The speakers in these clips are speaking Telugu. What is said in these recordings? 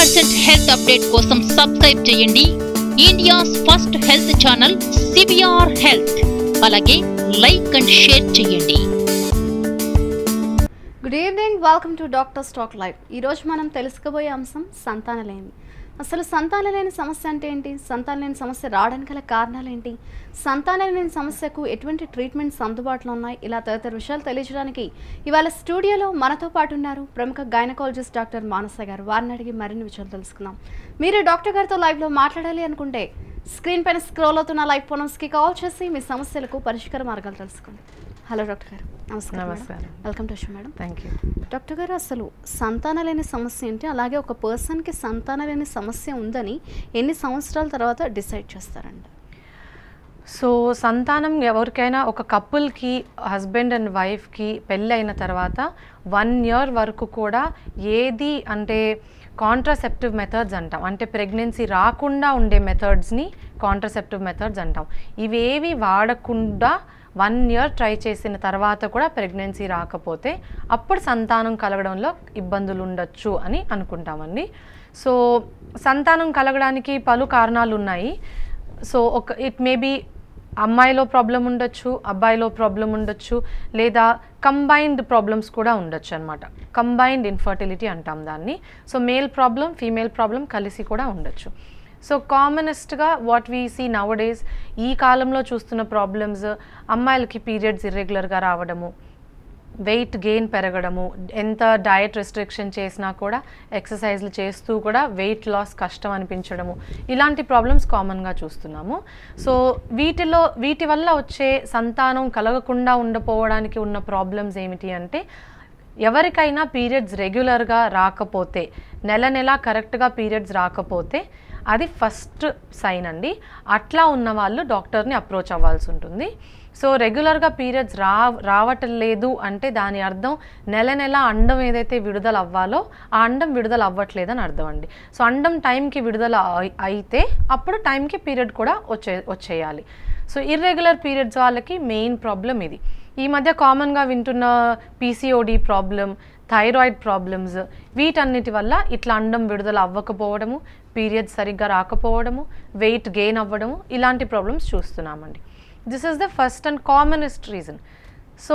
లేటెస్ట్ హెల్త్ అప్డేట్ కోసం సబ్స్క్రైబ్ చేయండి India's first health channel CBR health అలాగే లైక్ అండ్ షేర్ చేయండి good evening welcome to doctor stock live ఈరోజు మనం తెలుసుకోబోయే అంశం సంతానలేమి అసలు సంతానలేని సమస్య అంటే ఏంటి సంతానలేని సమస్య రావడానికి గల కారణాలు ఏంటి సంతానలేని సమస్యకు ఎటువంటి ట్రీట్మెంట్స్ అందుబాటులో ఉన్నాయి ఇలా తదితర విషయాలు తెలియజేయడానికి ఇవాళ స్టూడియోలో మనతో పాటు ఉన్నారు ప్రముఖ గైనకాలజిస్ట్ డాక్టర్ మానస గారు వారిని అడిగి మరిన్ని విషయాలు తెలుసుకుందాం మీరు డాక్టర్ గారితో లైవ్లో మాట్లాడాలి అనుకుంటే స్క్రీన్ పైన స్క్రోల్ అవుతున్న లైవ్ ఫోనమ్స్కి కాల్ చేసి మీ సమస్యలకు పరిష్కార మార్గాలు తెలుసుకోండి హలో డాక్టర్ గారు నమస్కారం నమస్కారం. Welcome to show madam thank you doctor గారు అసలు సంతానం లేని సమస్య ఏంటి అలాగే ఒక పర్సన్కి సంతానం లేని సమస్య ఉందని ఎన్ని సంవత్సరాల తర్వాత డిసైడ్ చేస్తారండి సో సంతానం ఎవరికైనా ఒక కపుల్కి హస్బెండ్ అండ్ వైఫ్కి పెళ్ళి అయిన తర్వాత వన్ ఇయర్ వరకు కూడా ఏది అంటే కాంట్రాసెప్టివ్ మెథడ్స్ అంటాం అంటే ప్రెగ్నెన్సీ రాకుండా ఉండే మెథడ్స్ని కాంట్రాసెప్టివ్ మెథడ్స్ అంటాం ఇవేవి వాడకుండా వన్ ఇయర్ ట్రై చేసిన తర్వాత కూడా ప్రెగ్నెన్సీ రాకపోతే అప్పుడు సంతానం కలగడంలో ఇబ్బందులు ఉండొచ్చు అని అనుకుంటామండి సో సంతానం కలగడానికి పలు కారణాలు ఉన్నాయి సో ఒక ఇట్ మేబీ అమ్మాయిలో ప్రాబ్లం ఉండొచ్చు అబ్బాయిలో ప్రాబ్లం ఉండొచ్చు లేదా కంబైన్డ్ ప్రాబ్లమ్స్ కూడా ఉండొచ్చు అనమాట కంబైన్డ్ ఇన్ఫర్టిలిటీ అంటాం దాన్ని so male problem female problem కలిసి కూడా ఉండొచ్చు సో కామనెస్ట్గా what we see now days ఈ కాలంలో చూస్తున్న ప్రాబ్లమ్స్ అమ్మాయిలకి పీరియడ్స్ ఇర్రెగ్యులర్గా రావడము వెయిట్ గెయిన్ పెరగడము ఎంత డయట్ రెస్ట్రిక్షన్ చేసినా కూడా ఎక్సర్సైజ్లు చేస్తూ కూడా వెయిట్ లాస్ కష్టం అనిపించడము ఇలాంటి ప్రాబ్లమ్స్ కామన్గా చూస్తున్నాము సో వీటిలో వీటి వల్ల వచ్చే సంతానం కలగకుండా ఉండపోవడానికి ఉన్న ప్రాబ్లమ్స్ ఏమిటి అంటే ఎవరికైనా పీరియడ్స్ రెగ్యులర్గా రాకపోతే నెల నెల కరెక్ట్గా పీరియడ్స్ రాకపోతే అది ఫస్ట్ సైన్ అండి అట్లా ఉన్న వాళ్ళు డాక్టర్ని అప్రోచ్ అవ్వాల్సి ఉంటుంది సో రెగ్యులర్గా పీరియడ్స్ రా రావటం లేదు అంటే దాని అర్థం నెల నెల అండం ఏదైతే విడుదల అవ్వాలో ఆ అండం విడుదల అవ్వట్లేదని అర్థం అండి సో అండం టైంకి విడుదల అయి- అయితే అప్పుడు టైంకి పీరియడ్ కూడా వచ్చే వచ్చేయాలి సో ఇర్రెగ్యులర్ పీరియడ్స్ వాళ్ళకి మెయిన్ ప్రాబ్లం ఇది ఈ మధ్య కామన్గా వింటున్న పీసీఓడి ప్రాబ్లం థైరాయిడ్ ప్రాబ్లమ్స్ వీటన్నిటి వల్ల ఇట్లా అండం విడుదల అవ్వకపోవడము పీరియడ్స్ సరిగ్గా రాకపోవడము వెయిట్ గెయిన్ అవ్వడము ఇలాంటి ప్రాబ్లమ్స్ చూస్తున్నామండి this is the first and commonest reason so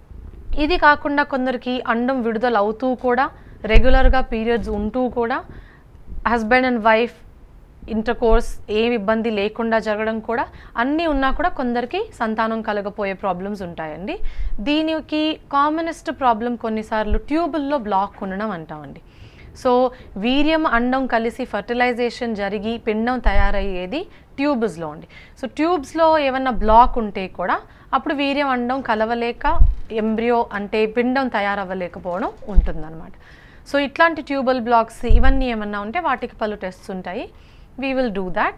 ఇది కాకుండా కొందరికి అండం విడుదల అవుతూ కూడా రెగ్యులర్గా పీరియడ్స్ ఉంటూ కూడా husband and wife intercourse ఏం ఇబ్బంది లేకుండా జరగడం కూడా అన్నీ ఉన్నా కూడా కొందరికి సంతానం కలగపోయే ప్రాబ్లమ్స్ ఉంటాయండి దీనికి కామనెస్ట్ ప్రాబ్లం కొన్నిసార్లు ట్యూబుల్లో బ్లాక్ ఉండడం అంటామండి సో వీర్యం అండం కలిసి ఫర్టిలైజేషన్ జరిగి పిండం తయారయ్యేది ట్యూబ్స్లో అండి సో ట్యూబ్స్లో ఏమన్నా బ్లాక్ ఉంటే కూడా అప్పుడు వీర్యం అండం కలవలేక ఎంబ్రియో అంటే పిండం తయారవ్వలేకపోవడం ఉంటుందన్నమాట సో ఇట్లాంటి ట్యూబల్ బ్లాక్స్ ఇవన్నీ ఏమన్నా ఉంటే వాటికి పలు టెస్ట్స్ ఉంటాయి వీ విల్ డూ దాట్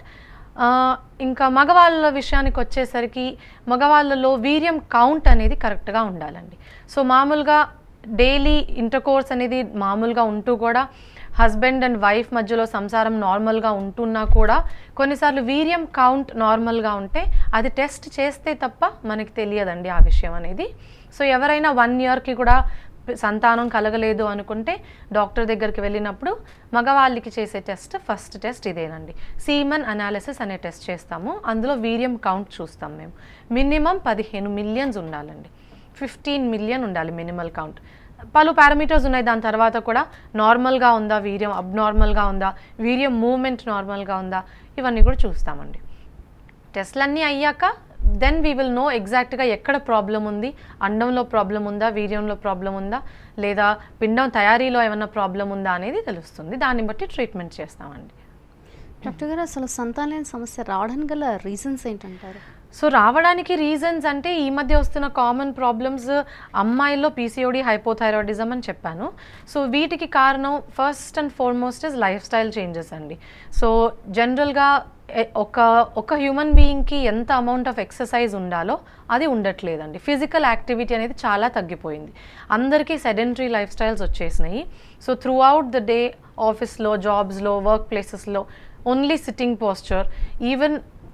ఇంకా మగవాళ్ళ విషయానికి వచ్చేసరికి మగవాళ్ళలో వీర్యం కౌంట్ అనేది కరెక్ట్గా ఉండాలండి సో మామూలుగా డైలీ ఇంటర్ కోర్స్ అనేది మామూలుగా ఉంటూ కూడా హస్బెండ్ అండ్ వైఫ్ మధ్యలో సంసారం నార్మల్గా ఉంటున్నా కూడా కొన్నిసార్లు వీర్యం కౌంట్ నార్మల్గా ఉంటే అది టెస్ట్ చేస్తే తప్ప మనకి తెలియదండి ఆ విషయం అనేది సో ఎవరైనా వన్ ఇయర్కి కూడా సంతానం కలగలేదు అనుకుంటే డాక్టర్ దగ్గరికి వెళ్ళినప్పుడు మగవాళ్ళకి చేసే టెస్ట్ ఫస్ట్ టెస్ట్ ఇదేనండి సీమన్ అనాలిసిస్ అనే టెస్ట్ చేస్తాము అందులో వీర్యం కౌంట్ చూస్తాం మేము మినిమం పదిహేను మిలియన్స్ ఉండాలండి ఫిఫ్టీన్ మిలియన్ ఉండాలి మినిమల్ కౌంట్ పలు పారామీటర్స్ ఉన్నాయి దాని తర్వాత కూడా నార్మల్గా ఉందా వీర్యం అబ్నార్మల్గా ఉందా వీర్యం మూమెంట్ నార్మల్గా ఉందా ఇవన్నీ కూడా చూస్తామండి టెస్ట్లన్నీ అయ్యాక దెన్ వీ విల్ నో ఎగ్జాక్ట్గా ఎక్కడ ప్రాబ్లం ఉంది అండంలో ప్రాబ్లం ఉందా వీర్యంలో ప్రాబ్లం ఉందా లేదా పిండం తయారీలో ఏమైనా ప్రాబ్లం ఉందా అనేది తెలుస్తుంది దాన్ని బట్టి ట్రీట్మెంట్ చేస్తామండి డాక్టర్ గారు అసలు సంతానం లేని సమస్య రావడానికి గల రీజన్స్ ఏంటంటారు సో రావడానికి రీజన్స్ అంటే ఈ మధ్య వస్తున్న కామన్ ప్రాబ్లమ్స్ అమ్మాయిల్లో పీసీఓడి హైపోథైరాయిడిజం అని చెప్పాను సో వీటికి కారణం first and foremost is lifestyle changes అండి సో జనరల్గా ఒక ఒక హ్యూమన్ బీయింగ్కి ఎంత అమౌంట్ ఆఫ్ ఎక్సర్సైజ్ ఉండాలో అది ఉండట్లేదండి ఫిజికల్ యాక్టివిటీ అనేది చాలా తగ్గిపోయింది అందరికీ సెడెంటరీ లైఫ్ స్టైల్స్ వచ్చేసినాయి so throughout the day ఆఫీస్లో జాబ్స్లో వర్క్ ప్లేసెస్లో ఓన్లీ సిట్టింగ్ పోస్చర్ ఈవెన్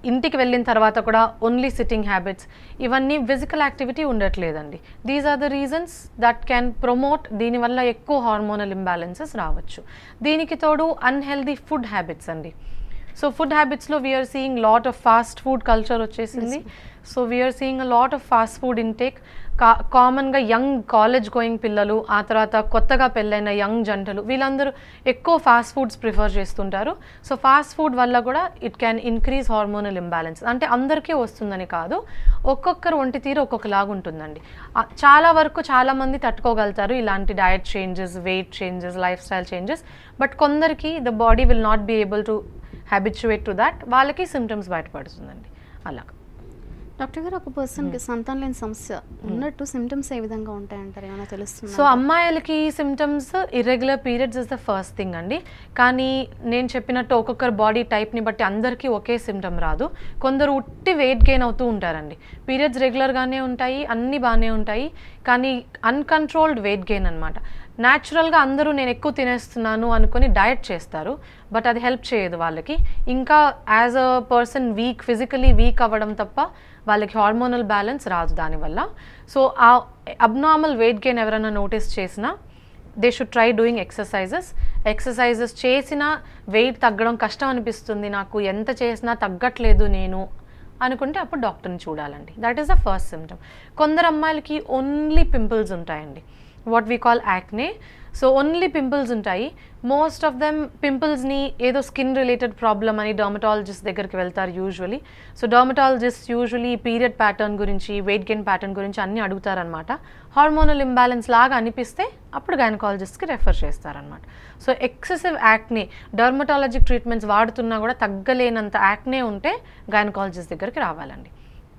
ఇంటికి వెళ్ళిన తర్వాత కూడా ఓన్లీ సిట్టింగ్ హ్యాబిట్స్ ఇవన్నీ ఫిజికల్ యాక్టివిటీ ఉండట్లేదండి these are the reasons that can promote దీనివల్ల ఎక్కువ హార్మోనల్ ఇంబ్యాలెన్సెస్ రావచ్చు దీనికి తోడు అన్హెల్దీ ఫుడ్ హ్యాబిట్స్ అండి సో ఫుడ్ హ్యాబిట్స్లో we are seeing lot of fast food culture వచ్చేసింది so we are seeing a lot of fast food intake కా కామన్గా యంగ్ కాలేజ్ గోయింగ్ పిల్లలు ఆ తర్వాత కొత్తగా పెళ్ళైన యంగ్ జంటలు వీళ్ళందరూ ఎక్కువ ఫాస్ట్ ఫుడ్స్ ప్రిఫర్ చేస్తుంటారు సో ఫాస్ట్ ఫుడ్ వల్ల కూడా it can increase hormonal imbalance అంటే అందరికీ వస్తుందని కాదు ఒక్కొక్కరు ఒంటి తీరు ఒక్కొక్కలాగా ఉంటుందండి ఆ, చాలా వరకు చాలామంది తట్టుకోగలుగుతారు ఇలాంటి diet changes weight changes lifestyle changes but కొందరికి the body will not be able to habituate to that వాళ్ళకి సిమ్టమ్స్ బయటపడుతుందండి అలా డాక్టర్ గారు ఒక పర్సన్కి సంతానం లేని సమస్య ఉన్నట్టు సిమ్టమ్స్ ఏ విధంగా ఉంటాయంటారు ఏమైనా తెలుస్తుంది సో అమ్మాయిలకి symptoms irregular periods is the first thing అండి కానీ నేను చెప్పినట్టు ఒక్కొక్కరు బాడీ టైప్ని బట్టి అందరికీ ఒకే సిమ్టమ్ రాదు కొందరు ఉట్టి వెయిట్ గెయిన్ అవుతూ ఉంటారండి పీరియడ్స్ రెగ్యులర్గానే ఉంటాయి అన్నీ బాగానే ఉంటాయి కానీ అన్కంట్రోల్డ్ వెయిట్ గెయిన్ అనమాట న్యాచురల్గా అందరూ నేను ఎక్కువ తినేస్తున్నాను అనుకొని డయట్ చేస్తారు బట్ అది హెల్ప్ చేయదు వాళ్ళకి ఇంకా as a person weak physically weak అవ్వడం తప్ప వాళ్ళకి హార్మోనల్ బ్యాలెన్స్ రాదు దానివల్ల సో ఆ అబ్నార్మల్ వెయిట్ గెయిన్ ఎవరైనా నోటీస్ చేసినా they should try doing exercises exercises చేసినా వెయిట్ తగ్గడం కష్టం అనిపిస్తుంది నాకు ఎంత చేసినా తగ్గట్లేదు నేను అనుకుంటే అప్పుడు డాక్టర్ని చూడాలండి that is the first symptom కొందరు అమ్మాయిలకి ఓన్లీ పింపుల్స్ ఉంటాయండి what we call acne so only pimples ఉంటాయి మోస్ట్ ఆఫ్ దెమ్ పింపుల్స్ని ఏదో స్కిన్ రిలేటెడ్ ప్రాబ్లమ్ అని డర్మటాలజిస్ట్ దగ్గరికి వెళ్తారు usually so dermatologist usually period pattern గురించి వెయిట్ గెయిన్ ప్యాటర్న్ గురించి అన్నీ అడుగుతారనమాట హార్మోనల్ ఇంబ్యాలెన్స్ లాగా అనిపిస్తే అప్పుడు గైనకాలజిస్ట్కి రెఫర్ చేస్తారనమాట so excessive acne dermatologic treatments వాడుతున్నా కూడా తగ్గలేనంత యాక్నే ఉంటే గైనకాలజిస్ట్ దగ్గరికి రావాలండి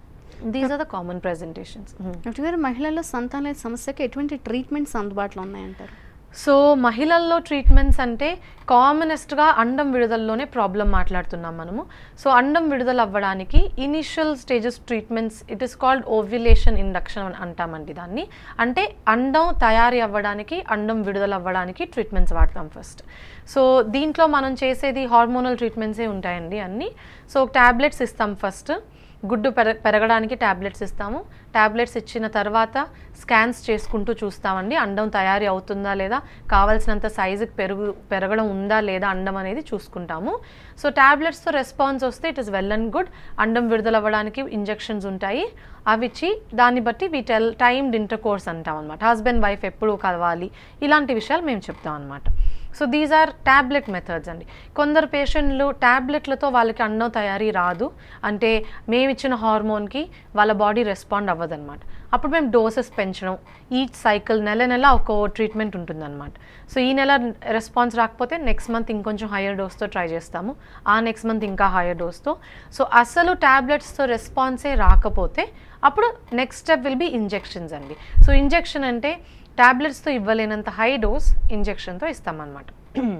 these are the common presentations doctor గారు మహిళల్లో సంతానం లేని సమస్యకి ఎటువంటి ట్రీట్మెంట్స్ అందుబాటులో ఉన్నాయంటారు సో మహిళల్లో ట్రీట్మెంట్స్ అంటే కామనెస్ట్గా అండం విడుదలలోనే ప్రాబ్లం మాట్లాడుతున్నాం మనము సో అండం విడుదల అవ్వడానికి initial stages treatments it is called ovulation induction అంటామండి దాన్ని అంటే అండం తయారీ అవ్వడానికి అండం విడుదల అవ్వడానికి ట్రీట్మెంట్స్ వాడతాం ఫస్ట్ సో దీంట్లో మనం చేసేది హార్మోనల్ ట్రీట్మెంట్సే ఉంటాయండి అన్నీ సో ట్యాబ్లెట్స్ ఇస్తాం ఫస్ట్ గుడ్డు పెర పెరగడానికి ట్యాబ్లెట్స్ ఇస్తాము ట్యాబ్లెట్స్ ఇచ్చిన తర్వాత స్కాన్స్ చేసుకుంటూ చూస్తామండి అండం తయారీ అవుతుందా లేదా కావాల్సినంత సైజుకి పెరుగు పెరగడం ఉందా లేదా అండం అనేది చూసుకుంటాము సో ట్యాబ్లెట్స్తో రెస్పాన్స్ వస్తే it is well and good అండం విడుదల అవ్వడానికి ఇంజెక్షన్స్ ఉంటాయి అవి ఇచ్చి దాన్ని బట్టి we tell timed intercourse అంటాం అనమాట హస్బెండ్ వైఫ్ ఎప్పుడు కలవాలి ఇలాంటి విషయాలు మేము చెప్తాం అనమాట so these are tablet methods అండి కొందరు పేషెంట్లు ట్యాబ్లెట్లతో వాళ్ళకి అన్నం తయారీ రాదు అంటే మేము ఇచ్చిన హార్మోన్కి వాళ్ళ బాడీ రెస్పాండ్ అవ్వదన్నమాట అప్పుడు మేము డోసెస్ పెంచడం ఈచ్ సైకిల్ నెల నెల ఒక ట్రీట్మెంట్ ఉంటుందన్నమాట సో ఈ నెల రెస్పాన్స్ రాకపోతే నెక్స్ట్ మంత్ ఇంకొంచెం హయ్యర్ డోస్తో ట్రై చేస్తాము ఆ నెక్స్ట్ మంత్ ఇంకా హయ్యర్ డోస్తో సో అసలు ట్యాబ్లెట్స్తో రెస్పాన్సే రాకపోతే అప్పుడు next step will be injections అండి సో ఇంజెక్షన్ అంటే ట్యాబ్లెట్స్తో ఇవ్వలేనంత హై డోస్ ఇంజెక్షన్తో ఇస్తామన్నమాట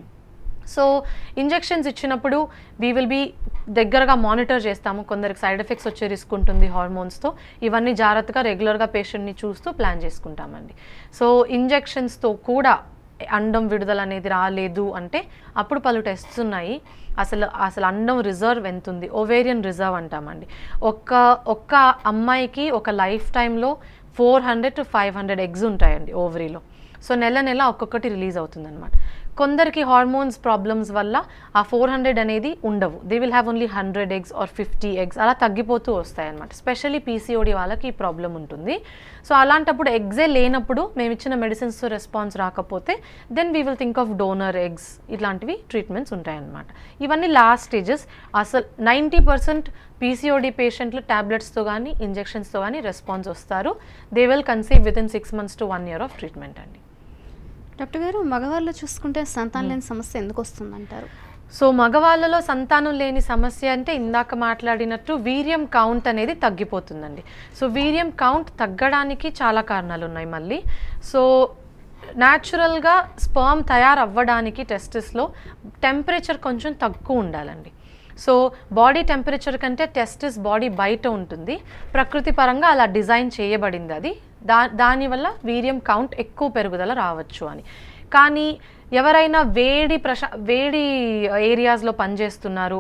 సో ఇంజెక్షన్స్ ఇచ్చినప్పుడు వీ విల్ బీ దగ్గరగా మానిటర్ చేస్తాము కొందరికి సైడ్ ఎఫెక్ట్స్ వచ్చే రిస్క్ ఉంటుంది హార్మోన్స్తో ఇవన్నీ జాగ్రత్తగా రెగ్యులర్గా పేషెంట్ని చూస్తూ ప్లాన్ చేసుకుంటామండి సో ఇంజెక్షన్స్తో కూడా అండం విడుదల అనేది రాలేదు అంటే అప్పుడు పలు టెస్ట్స్ ఉన్నాయి అసలు అసలు అండం రిజర్వ్ ఎంత ఉంది ఓవేరియన్ రిజర్వ్ అంటామండి ఒక్క ఒక్క అమ్మాయికి ఒక లైఫ్ టైంలో four hundred to five hundred eggs ఉంటాయండి ఓవరీలో సో నెల నెల ఒక్కొక్కటి రిలీజ్ అవుతుందన్నమాట కొందరికి హార్మోన్స్ ప్రాబ్లమ్స్ వల్ల ఆ ఫోర్ హండ్రెడ్ అనేది ఉండవు they will have only hundred eggs or fifty eggs అలా తగ్గిపోతూ వస్తాయి అనమాట స్పెషల్లీ పీసీఓడి వాళ్ళకి ఈ ప్రాబ్లం ఉంటుంది సో అలాంటప్పుడు ఎగ్సే లేనప్పుడు మేము ఇచ్చిన మెడిసిన్స్తో రెస్పాన్స్ రాకపోతే then we will think of donor eggs ఇట్లాంటివి ట్రీట్మెంట్స్ ఉంటాయన్నమాట ఇవన్నీ లాస్ట్ స్టేజెస్ అసలు నైంటీ పర్సెంట్ పీసీఓడి పేషెంట్లు ట్యాబ్లెట్స్తో కానీ ఇంజెక్షన్స్తో కానీ రెస్పాన్స్ వస్తారు they will conceive within six months to one year of treatment అండి డాక్టర్ గారు మగవాళ్ళు చూసుకుంటే సంతానం లేని సమస్య ఎందుకు వస్తుందంటారు సో మగవాళ్ళలో సంతానం లేని సమస్య అంటే ఇందాక మాట్లాడినట్టు వీర్యం కౌంట్ అనేది తగ్గిపోతుందండి సో వీర్యం కౌంట్ తగ్గడానికి చాలా కారణాలు ఉన్నాయి మళ్ళీ సో న్యాచురల్గా స్పర్మ్ తయారవ్వడానికి టెస్టిస్లో టెంపరేచర్ కొంచెం తక్కువ ఉండాలండి సో బాడీ టెంపరేచర్ కంటే టెస్టిస్ బాడీ బయట ఉంటుంది ప్రకృతి పరంగా అలా డిజైన్ చేయబడింది అది దా దానివల్ల వీర్యం కౌంట్ ఎక్కువ పెరుగుదల రావచ్చు అని కానీ ఎవరైనా వేడి ప్రశా వేడి ఏరియాస్లో పనిచేస్తున్నారు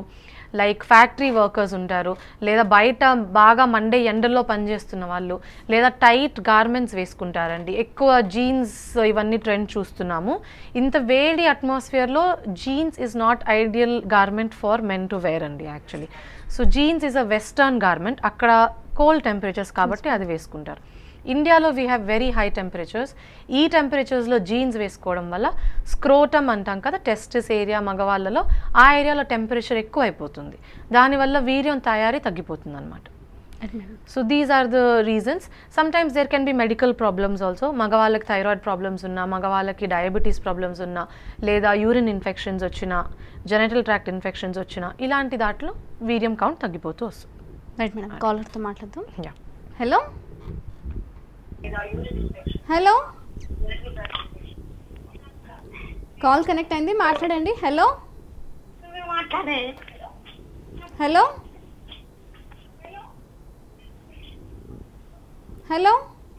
లైక్ ఫ్యాక్టరీ వర్కర్స్ ఉంటారు లేదా బయట బాగా మండే ఎండల్లో పనిచేస్తున్న వాళ్ళు లేదా టైట్ గార్మెంట్స్ వేసుకుంటారండి ఎక్కువ జీన్స్ ఇవన్నీ ట్రెండ్ చూస్తున్నాము ఇంత వేడి అట్మాస్ఫియర్లో jeans is not ideal garment for men to wear అండి actually so jeans is a western garment అక్కడ కోల్డ్ టెంపరేచర్స్ కాబట్టి అది వేసుకుంటారు ఇండియాలో we have very high temperatures ఈ టెంపరేచర్స్లో జీన్స్ వేసుకోవడం వల్ల స్క్రోటమ్ అంటాం కదా టెస్టిస్ ఏరియా మగవాళ్ళలో ఆ ఏరియాలో టెంపరేచర్ ఎక్కువ అయిపోతుంది దానివల్ల వీర్యం తయారీ తగ్గిపోతుంది అనమాట so these are the reasons sometimes there can be medical problems also మగవాళ్ళకి థైరాయిడ్ ప్రాబ్లమ్స్ ఉన్నా మగవాళ్ళకి డయాబెటీస్ ప్రాబ్లమ్స్ ఉన్నా లేదా యూరిన్ ఇన్ఫెక్షన్స్ వచ్చినా జెనటల్ ట్రాక్ట్ ఇన్ఫెక్షన్స్ వచ్చినా ఇలాంటి దాంట్లో వీర్యం కౌంట్ తగ్గిపోతూ వస్తుంది రైట్ మేడం కాలర్తో మాట్లాడదాం yeah hello hello call connect అయింది మాట్లాడండి హలో హలో హలో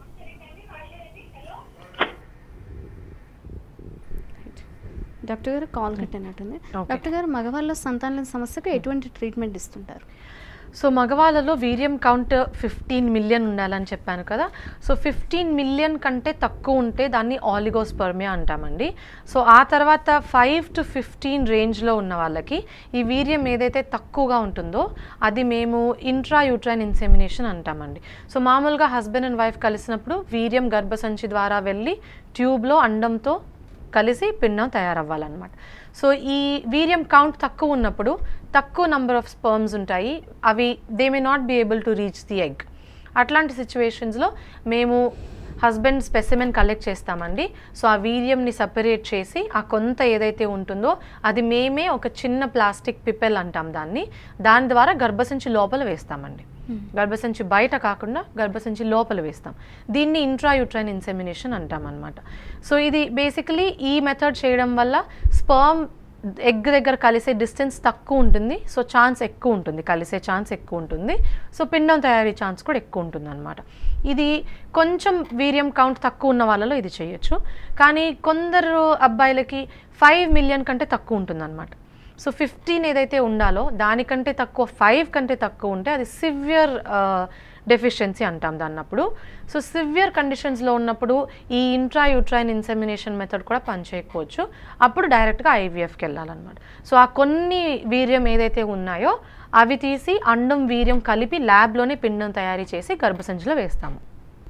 డాక్టర్ గారు కాల్ కట్టినట్టుంది Okay. డాక్టర్ గారు మగవాళ్ళ సంతానం సమస్యకు ఎటువంటి ట్రీట్మెంట్ ఇస్తుంటారు సో మగవాళ్ళలో వీర్యం కౌంట్ ఫిఫ్టీన్ మిలియన్ ఉండాలని చెప్పాను కదా సో ఫిఫ్టీన్ మిలియన్ కంటే తక్కువ ఉంటే దాన్ని ఆలిగోస్పర్మియా అంటామండి సో ఆ తర్వాత ఫైవ్ టు ఫిఫ్టీన్ రేంజ్లో ఉన్న వాళ్ళకి ఈ వీర్యం ఏదైతే తక్కువగా ఉంటుందో అది మేము ఇంట్రా యూట్రైన్ ఇన్సెమినేషన్ అంటామండి సో మామూలుగా హస్బెండ్ అండ్ వైఫ్ కలిసినప్పుడు వీర్యం గర్భసంచి ద్వారా వెళ్ళి ట్యూబ్లో అండంతో కలిసి పిండం తయారవ్వాలన్నమాట సో ఈ వీర్యం కౌంట్ తక్కువ ఉన్నప్పుడు తక్కువ నంబర్ ఆఫ్ స్పర్మ్స్ ఉంటాయి అవి they may not be able to reach the egg అట్లాంటి సిచ్యువేషన్స్లో మేము హస్బెండ్ స్పెసిమెన్ కలెక్ట్ చేస్తామండి సో ఆ వీర్యంని సపరేట్ చేసి ఆ కొంత ఏదైతే ఉంటుందో అది మేమే ఒక చిన్న ప్లాస్టిక్ పిపెల్ అంటాం దాన్ని దాని ద్వారా గర్భసంచి లోపల వేస్తామండి గర్భసంచి బయట కాకుండా గర్భసంచి లోపల వేస్తాం దీన్ని ఇంట్రాయూట్రైన్ ఇన్సెమినేషన్ అంటాం అనమాట సో ఇది బేసికలీ ఈ మెథడ్ చేయడం వల్ల స్పర్మ్ ఎగ్ దగ్గర కలిసే డిస్టెన్స్ తక్కువ ఉంటుంది సో ఛాన్స్ ఎక్కువ ఉంటుంది కలిసే ఛాన్స్ ఎక్కువ ఉంటుంది సో పిండం తయారీ ఛాన్స్ కూడా ఎక్కువ ఉంటుంది అనమాట ఇది కొంచెం వీర్యం కౌంట్ తక్కువ ఉన్న వాళ్ళలో ఇది చేయొచ్చు కానీ కొందరు అబ్బాయిలకి ఫైవ్ మిలియన్ కంటే తక్కువ ఉంటుంది సో ఫిఫ్టీన్ ఏదైతే ఉండాలో దానికంటే తక్కువ ఫైవ్ కంటే తక్కువ ఉంటే అది సివియర్ డెఫిషియన్సీ అంటాం దాన్నప్పుడు సో సివియర్ కండిషన్స్లో ఉన్నప్పుడు ఈ ఇంట్రా యూట్రైన్ ఇన్సెమినేషన్ మెథడ్ కూడా పనిచేయకపోవచ్చు అప్పుడు డైరెక్ట్గా ఐవీఎఫ్కి వెళ్ళాలన్నమాట సో ఆ కొన్ని వీర్యం ఏదైతే ఉన్నాయో అవి తీసి అండం వీర్యం కలిపి ల్యాబ్లోనే పిండం తయారీ చేసి గర్భసంచిలో వేస్తాము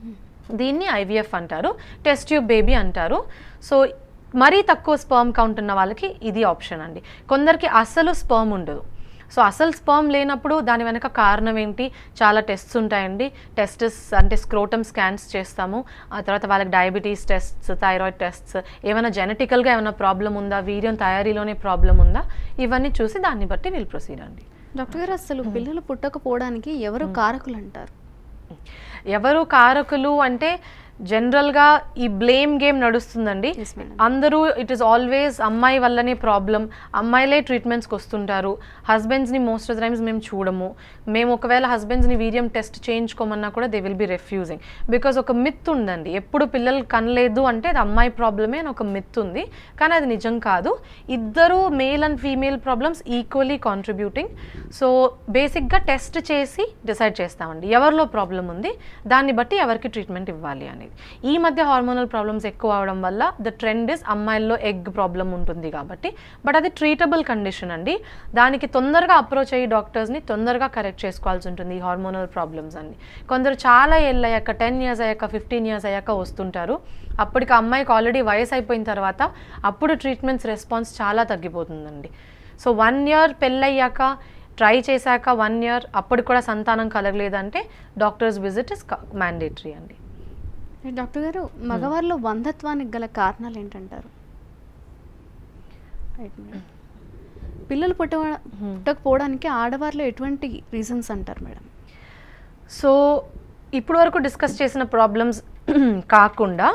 దీన్ని ఐవీఎఫ్ అంటారు టెస్ట్ ట్యూబ్ బేబీ అంటారు సో మరీ తక్కువ స్పర్మ్ కౌంట్ ఉన్న వాళ్ళకి ఇది ఆప్షన్ అండి కొందరికి అసలు స్పర్మ్ ఉండదు సో అసలు స్పర్మ్ లేనప్పుడు దాని వెనక కారణం ఏంటి చాలా టెస్ట్స్ ఉంటాయండి టెస్ట్స్ అంటే స్క్రోటమ్ స్కాన్స్ చేస్తాము ఆ తర్వాత వాళ్ళకి డయాబెటీస్ టెస్ట్స్ థైరాయిడ్ టెస్ట్స్ ఏమైనా జెనెటికల్గా ఏమైనా ప్రాబ్లం ఉందా వీర్యం తయారీలోనే ప్రాబ్లం ఉందా ఇవన్నీ చూసి దాన్ని బట్టి వీళ్ళు ప్రొసీడ్ అండి డాక్టర్ గారు అసలు పిల్లలు పుట్టకపోవడానికి ఎవరు కారకులు అంటారు ఎవరు కారకులు అంటే జనరల్గా ఈ బ్లేమ్ గేమ్ నడుస్తుందండి Yes, madam. అందరూ ఇట్ ఈస్ ఆల్వేస్ అమ్మాయి వల్లనే ప్రాబ్లం అమ్మాయిలే ట్రీట్మెంట్స్కి వస్తుంటారు హస్బెండ్స్ని మోస్ట్ ఆఫ్ ద టైమ్స్ మేము చూడము మేము ఒకవేళ హస్బెండ్స్ని వీర్యం టెస్ట్ చేయించుకోమన్నా కూడా they will be refusing because ఒక మిత్ ఉందండి ఎప్పుడు పిల్లలు కనలేదు అంటే అది అమ్మాయి ప్రాబ్లమే అని ఒక మిత్ ఉంది కానీ అది నిజం కాదు ఇద్దరు male and female problems equally contributing so బేసిక్గా టెస్ట్ చేసి డిసైడ్ చేస్తామండి ఎవరిలో ప్రాబ్లం ఉంది దాన్ని బట్టి ఎవరికి ట్రీట్మెంట్ ఇవ్వాలి అనేది ఈ మధ్య హార్మోనల్ ప్రాబ్లమ్స్ ఎక్కువ అవడం వల్ల ద ట్రెండ్ ఇస్ అమ్మాయిల్లో ఎగ్ ప్రాబ్లం ఉంటుంది కాబట్టి బట్ అది ట్రీటబుల్ కండిషన్ అండి దానికి తొందరగా అప్రోచ్ అయ్యి డాక్టర్స్ని తొందరగా కరెక్ట్ చేసుకోవాల్సి ఉంటుంది ఈ హార్మోనల్ ప్రాబ్లమ్స్ అన్ని కొందరు చాలా ఏళ్ళు అయ్యాక టెన్ ఇయర్స్ అయ్యాక ఫిఫ్టీన్ ఇయర్స్ అయ్యాక వస్తుంటారు అప్పటికి అమ్మాయికి ఆల్రెడీ వయసు అయిపోయిన తర్వాత అప్పుడు ట్రీట్మెంట్స్ రెస్పాన్స్ చాలా తగ్గిపోతుందండి సో వన్ ఇయర్ పెళ్ళయ్యాక ట్రై చేశాక వన్ ఇయర్ అప్పటికి కూడా సంతానం కలగలేదంటే డాక్టర్స్ విజిట్ ఇస్ మ్యాండేటరీ అండి డాక్టర్ గారు మగవారిలో వంధత్వానికి గల కారణాలు ఏంటంటారు Right, madam. పిల్లలు పుట్ట పుట్టకపోవడానికి ఆడవారిలో ఎటువంటి రీజన్స్ అంటారు మేడం సో ఇప్పుడు వరకు డిస్కస్ చేసిన ప్రాబ్లమ్స్ కాకుండా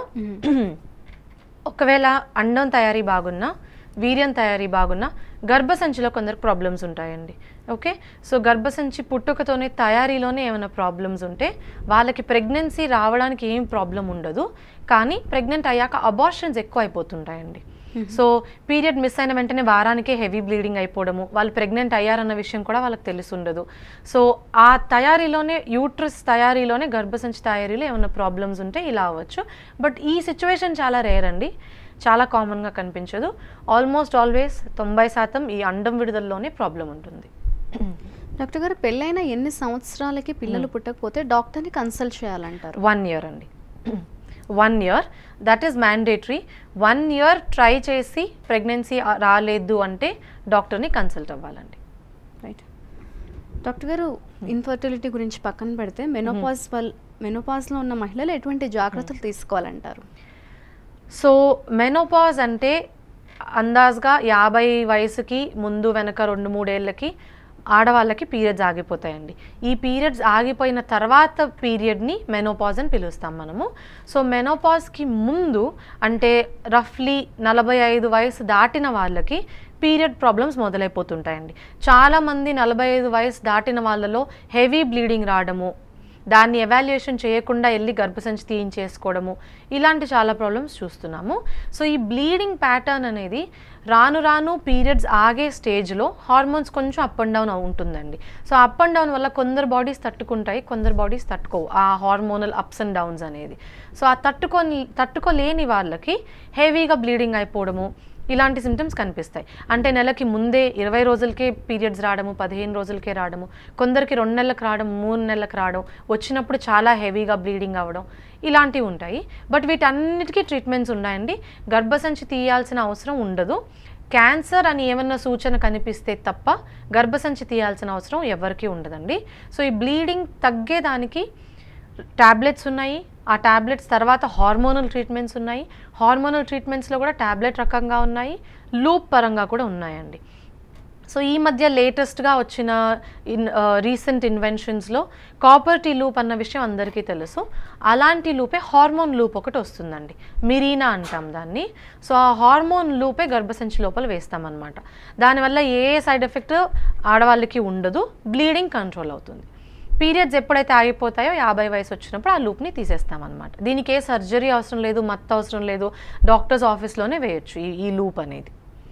ఒకవేళ అండం తయారీ బాగున్నా వీర్యం తయారీ బాగున్నా గర్భసంచిలో కొందరు ప్రాబ్లమ్స్ ఉంటాయండి ఓకే సో గర్భసంచి పుట్టుకతోనే తయారీలోనే ఏమైనా ప్రాబ్లమ్స్ ఉంటే వాళ్ళకి ప్రెగ్నెన్సీ రావడానికి ఏం ప్రాబ్లం ఉండదు కానీ ప్రెగ్నెంట్ అయ్యాక అబార్షన్స్ ఎక్కువ అయిపోతుంటాయండి సో పీరియడ్ మిస్ అయిన వెంటనే వారానికే హెవీ బ్లీడింగ్ అయిపోవడము వాళ్ళు ప్రెగ్నెంట్ అయ్యారన్న విషయం కూడా వాళ్ళకి తెలిసి ఉండదు సో ఆ తయారీలోనే యూట్రస్ తయారీలోనే గర్భసంచి తయారీలో ఏమైనా ప్రాబ్లమ్స్ ఉంటే ఇలా అవ్వచ్చు బట్ ఈ సిచ్యువేషన్ చాలా రేర్ అండి చాలా కామన్గా కనిపించదు ఆల్మోస్ట్ ఆల్వేస్ తొంభై శాతం ఈ అండం విడుదలలోనే ప్రాబ్లం ఉంటుంది డాక్టర్ గారు పెళ్ళైన ఎన్ని సంవత్సరాలకి పిల్లలు పుట్టకపోతే డాక్టర్ని కన్సల్ట్ చేయాలంటారు వన్ ఇయర్ అండి one year that is mandatory one year try చేసి ప్రెగ్నెన్సీ రాలేదు అంటే డాక్టర్ని కన్సల్ట్ అవ్వాలండి రైట్ డాక్టర్ గారు ఇన్ఫర్టిలిటీ గురించి పక్కన పెడితే మెనోపాజ్ వల్ మెనోపాజ్లో ఉన్న మహిళలు ఎటువంటి జాగ్రత్తలు తీసుకోవాలంటారు సో మెనోపాజ్ అంటే అందాజ్గా యాభై వయసుకి ముందు వెనక రెండు మూడేళ్ళకి ఆడవాళ్ళకి పీరియడ్స్ ఆగిపోతాయండి ఈ పీరియడ్స్ ఆగిపోయిన తర్వాత పీరియడ్ని మెనోపాజ్ అని పిలుస్తాం మనము సో మెనోపాజ్కి ముందు అంటే రఫ్లీ నలభై ఐదు వయసు దాటిన వాళ్ళకి పీరియడ్ ప్రాబ్లమ్స్ మొదలైపోతుంటాయండి చాలామంది నలభై ఐదు వయసు దాటిన వాళ్ళలో హెవీ బ్లీడింగ్ రావడము దాన్ని ఎవాల్యుయేషన్ చేయకుండా వెళ్ళి గర్భసంచి తీయించేసుకోవడము ఇలాంటి చాలా ప్రాబ్లమ్స్ చూస్తున్నాము సో ఈ బ్లీడింగ్ ప్యాటర్న్ అనేది రాను రాను పీరియడ్స్ ఆగే స్టేజ్లో హార్మోన్స్ కొంచెం అప్ అండ్ డౌన్ ఉంటుందండి సో అప్ అండ్ డౌన్ వల్ల కొందరు బాడీస్ తట్టుకుంటాయి కొందరు బాడీస్ తట్టుకోవు ఆ హార్మోనల్ అప్స్ అండ్ డౌన్స్ అనేది సో ఆ తట్టుకొని తట్టుకోలేని వాళ్ళకి హెవీగా బ్లీడింగ్ అయిపోవడము ఇలాంటి సిమ్టమ్స్ కనిపిస్తాయి అంటే నెలకి ముందే ఇరవై రోజులకే పీరియడ్స్ రావడము పదిహేను రోజులకే రావడము కొందరికి రెండు నెలలకు రావడం మూడు నెలలకు రావడం వచ్చినప్పుడు చాలా హెవీగా బ్లీడింగ్ అవ్వడం ఇలాంటివి ఉంటాయి బట్ వీటన్నిటికీ ట్రీట్మెంట్స్ ఉన్నాయండి గర్భసంచి తీయాల్సిన అవసరం ఉండదు క్యాన్సర్ అని ఏమన్నా సూచన కనిపిస్తే తప్ప గర్భసంచి తీయాల్సిన అవసరం ఎవరికీ ఉండదండి సో ఈ బ్లీడింగ్ తగ్గేదానికి టాబ్లెట్స్ ఉన్నాయి ఆ టాబ్లెట్స్ తర్వాత హార్మోనల్ ట్రీట్మెంట్స్ ఉన్నాయి హార్మోనల్ ట్రీట్మెంట్స్లో కూడా టాబ్లెట్ రకంగా ఉన్నాయి లూప్ పరంగా కూడా ఉన్నాయండి సో ఈ మధ్య లేటెస్ట్గా వచ్చిన ఇన్ రీసెంట్ ఇన్వెన్షన్స్లో కాపర్ టీ లూప్ అన్న విషయం అందరికీ తెలుసు అలాంటి లూపే హార్మోన్ లూప్ ఒకటి వస్తుందండి మిరీనా అంటాం దాన్ని సో ఆ హార్మోన్ లూపే గర్భసంచి లోపల వేస్తామన్నమాట దానివల్ల ఏ సైడ్ ఎఫెక్ట్ ఆడవాళ్ళకి ఉండదు బ్లీడింగ్ కంట్రోల్ అవుతుంది పీరియడ్స్ ఎప్పుడైతే ఆగిపోతాయో యాభై వయసు వచ్చినప్పుడు ఆ లూప్ని తీసేస్తామన్నమాట దీనికి ఏ సర్జరీ అవసరం లేదు మత్తు అవసరం లేదు డాక్టర్స్ ఆఫీస్లోనే వేయొచ్చు ఈ ఈ లూప్ అనేది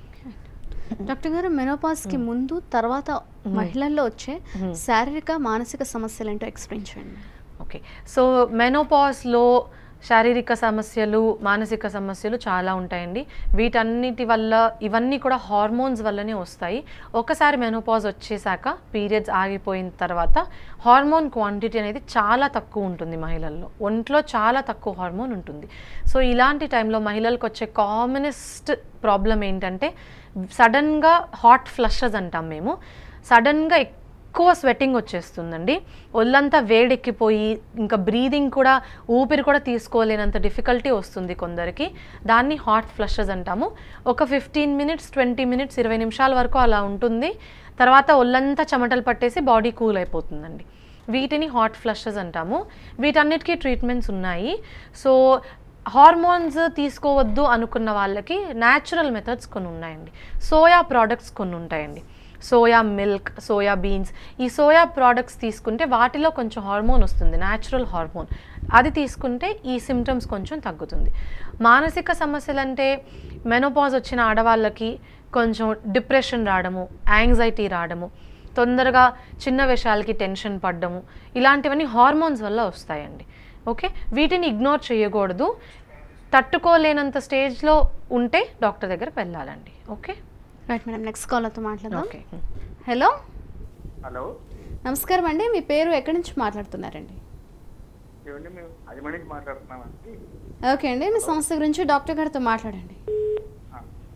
డాక్టర్ గారు మెనోపాజ్కి ముందు తర్వాత మహిళల్లో వచ్చే శారీరక మానసిక సమస్యలు ఏంటో ఎక్స్ప్లెయిన్ చేయండి ఓకే సో మెనోపాస్లో శారీరక సమస్యలు మానసిక సమస్యలు చాలా ఉంటాయండి వీటన్నిటి వల్ల ఇవన్నీ కూడా హార్మోన్స్ వల్లనే వస్తాయి ఒకసారి మెనోపాజ్ వచ్చేసాక పీరియడ్స్ ఆగిపోయిన తర్వాత హార్మోన్ క్వాంటిటీ అనేది చాలా తక్కువ ఉంటుంది మహిళల్లో ఒంట్లో చాలా తక్కువ హార్మోన్ ఉంటుంది సో ఇలాంటి టైంలో మహిళలకు వచ్చే కామనెస్ట్ ప్రాబ్లం ఏంటంటే సడన్గా హాట్ ఫ్లషెస్ అంటాం మేము సడన్గా ఎక్కువ స్వెట్టింగ్ వచ్చేస్తుందండి ఒళ్ళంతా వేడెక్కిపోయి ఇంకా బ్రీదింగ్ కూడా ఊపిరి కూడా తీసుకోలేనంత డిఫికల్టీ వస్తుంది కొందరికి దాన్ని హాట్ ఫ్లషెస్ అంటాము ఒక ఫిఫ్టీన్ మినిట్స్ ట్వంటీ మినిట్స్ ఇరవై నిమిషాల వరకు అలా ఉంటుంది తర్వాత ఒళ్ళంతా చెమటలు పట్టేసి బాడీ కూల్ అయిపోతుందండి వీటిని హాట్ ఫ్లషెస్ అంటాము వీటన్నిటికీ ట్రీట్మెంట్స్ ఉన్నాయి సో హార్మోన్స్ తీసుకోవద్దు అనుకున్న వాళ్ళకి న్యాచురల్ మెథడ్స్ కొన్ని ఉన్నాయండి సోయా ప్రోడక్ట్స్ కొన్ని ఉంటాయండి సోయా మిల్క్ సోయా బీన్స్ ఈ సోయా ప్రోడక్ట్స్ తీసుకుంటే వాటిలో కొంచెం హార్మోన్ వస్తుంది న్యాచురల్ హార్మోన్ అది తీసుకుంటే ఈ సిమ్టమ్స్ కొంచెం తగ్గుతుంది మానసిక సమస్యలు అంటే మెనోపాజ్ వచ్చిన ఆడవాళ్ళకి కొంచెం డిప్రెషన్ రావడము యాంగ్జైటీ రావడము తొందరగా చిన్న విషయాలకి టెన్షన్ పడ్డము ఇలాంటివన్నీ హార్మోన్స్ వల్ల వస్తాయండి ఓకే వీటిని ఇగ్నోర్ చేయకూడదు తట్టుకోలేనంత స్టేజ్లో ఉంటే డాక్టర్ దగ్గరకు వెళ్ళాలండి ఓకే రైట్ మేడం నెక్స్ట్ కాలర్తో మాట్లాడదాం ఓకే హలో హలో నమస్కారం అండి మీ పేరు ఎక్కడి నుంచి మాట్లాడుతున్నారండి ఏమండి మేము అజమా నుంచి మాట్లాడుతున్నామండి ఓకే అండి మీ సమస్య గురించి డాక్టర్ గారితో మాట్లాడండి ఆ.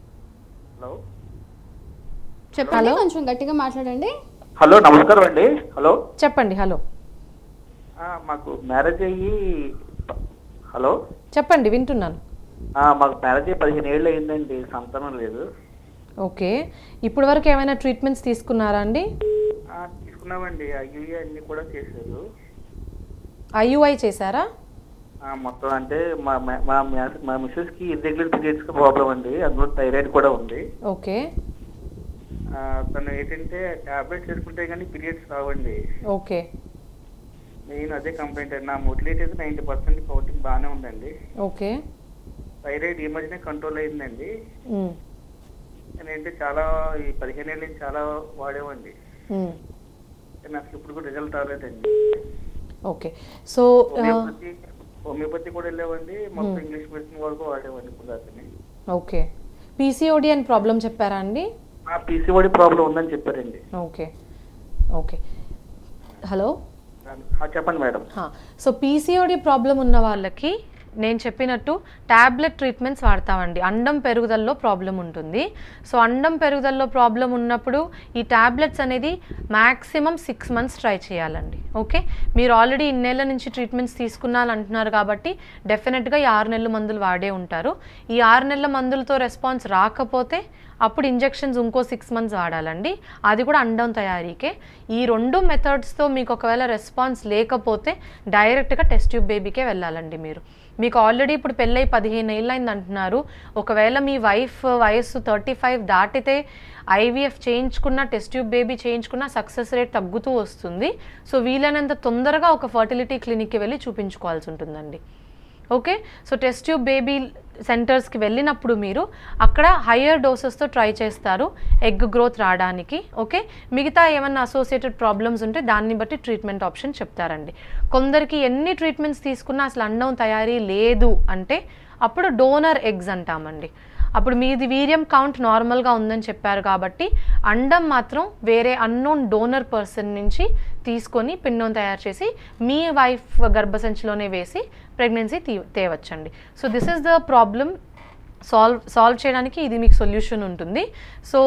హలో చెప్పండి కొంచెం గట్టిగా మాట్లాడండి హలో నమస్కారం అండి హలో చెప్పండి హలో ఆ, మాకు మ్యారేజ్ అయ్యి హలో చెప్పండి వింటున్నాను ఆ, మాకు మ్యారేజ్ అయ్యి పదిహేను ఏళ్ళు అయిందండి సంతానం లేదు ఓకే ఇప్పుడు వరకు ఏమైనా ట్రీట్మెంట్స్ తీసుకున్నారా అండి ఆ, తీసుకున్నామండి అయ్యి అన్ని కూడా చేశారు ఐయుఐ చేశారా ఆ, మొత్తం అంటే మా మా- మా మ్యాస్- మా మిస్సెస్కి ఇర్రెగ్యులర్ పీరియడ్స్ ప్రాబ్లం అండి అందులో థైరాయిడ్ కూడా ఉంది ఓకే ఆ, తను ఏంటంటే టాబ్లెట్స్ వేసుకుంటే కానీ పీరియడ్స్ రావండి ఓకే నేను అదే కంప్లైంట్ అండి నా మొటిలిటీ అయితే నైంటీ పర్సెంట్ కౌంటింగ్ బాగానే ఉందండి ఓకే థైరాయిడ్ ఈ మధ్యనే కంట్రోల్ అయిందండి మ్మ్. నేనంటే చాలా ఈ పదిహేను ఏళ్ళ నుంచి చాలా వాడేవండి మ్మ్. కానీ అసలు ఇప్పుడు కూడా రిజల్ట్ రాలేదండి ఓకే సో ఆ, హోమియోపతి హోమియోపతి కూడా వెళ్ళామండి మొత్తం ఇంగ్లీష్ మెడిసిన్ వరకు వాడేవండి ఇప్పుడు దాన్ని ఓకే పీసీఓడి అని ప్రాబ్లం చెప్పారా అండి ఆ పీసీఓడి ప్రాబ్లం ఉందని చెప్పారండి ఓకే ఓకే హలో ఆ, చెప్పండి మేడం సో పీసీఓడి ప్రాబ్లం ఉన్న వాళ్ళకి నేను చెప్పినట్టు ట్యాబ్లెట్ ట్రీట్మెంట్స్ వాడతామండి అండం పెరుగుదలలో ప్రాబ్లం ఉంటుంది సో అండం పెరుగుదలలో ప్రాబ్లం ఉన్నప్పుడు ఈ ట్యాబ్లెట్స్ అనేది మ్యాక్సిమం సిక్స్ మంత్స్ ట్రై చేయాలండి ఓకే మీరు ఆల్రెడీ ఇన్నేళ్ల నుంచి ట్రీట్మెంట్స్ తీసుకున్నాను అంటున్నారు కాబట్టి డెఫినెట్గా ఈ ఆరు నెలల మందులు వాడే ఉంటారు ఈ ఆరు నెలల మందులతో రెస్పాన్స్ రాకపోతే అప్పుడు ఇంజెక్షన్స్ ఇంకో సిక్స్ మంత్స్ వాడాలండి అది కూడా అండం తయారీకే ఈ రెండు మెథడ్స్తో మీకు ఒకవేళ రెస్పాన్స్ లేకపోతే డైరెక్ట్గా టెస్ట్ ట్యూబ్ బేబీకే వెళ్ళాలండి మీరు మీకు ఆల్రెడీ ఇప్పుడు పెళ్ళై పదిహేను ఏళ్ళు అయింది అంటున్నారు ఒకవేళ మీ వైఫ్ వయస్సు థర్టీ ఫైవ్ దాటితే ఐవీఎఫ్ చేయించుకున్న టెస్ట్ ట్యూబ్ బేబీ చేయించుకున్న సక్సెస్ రేట్ తగ్గుతూ వస్తుంది సో వీలైనంత తొందరగా ఒక ఫర్టిలిటీ క్లినిక్కి వెళ్ళి చూపించుకోవాల్సి ఉంటుందండి okay so test tube baby సెంటర్స్కి వెళ్ళినప్పుడు మీరు అక్కడ హయ్యర్ డోసెస్తో ట్రై చేస్తారు ఎగ్ గ్రోత్ రావడానికి ఓకే మిగతా ఏమన్నా అసోసియేటెడ్ ప్రాబ్లమ్స్ ఉంటే దాన్ని బట్టి ట్రీట్మెంట్ ఆప్షన్ చెప్తారండి కొందరికి ఎన్ని ట్రీట్మెంట్స్ తీసుకున్నా అసలు అండం తయారీ లేదు అంటే అప్పుడు డోనర్ ఎగ్స్ అంటామండి అప్పుడు మీది వీర్యం కౌంట్ నార్మల్గా ఉందని చెప్పారు కాబట్టి అండం మాత్రం వేరే అన్నోన్ డోనర్ పర్సన్ నుంచి తీసుకొని పిండం తయారు చేసి మీ వైఫ్ గర్భసంచిలోనే వేసి ప్రెగ్నెన్సీ తీ తేవచ్చండి so this is the problem solve solve చేయడానికి ఇది మీకు సొల్యూషన్ ఉంటుంది సో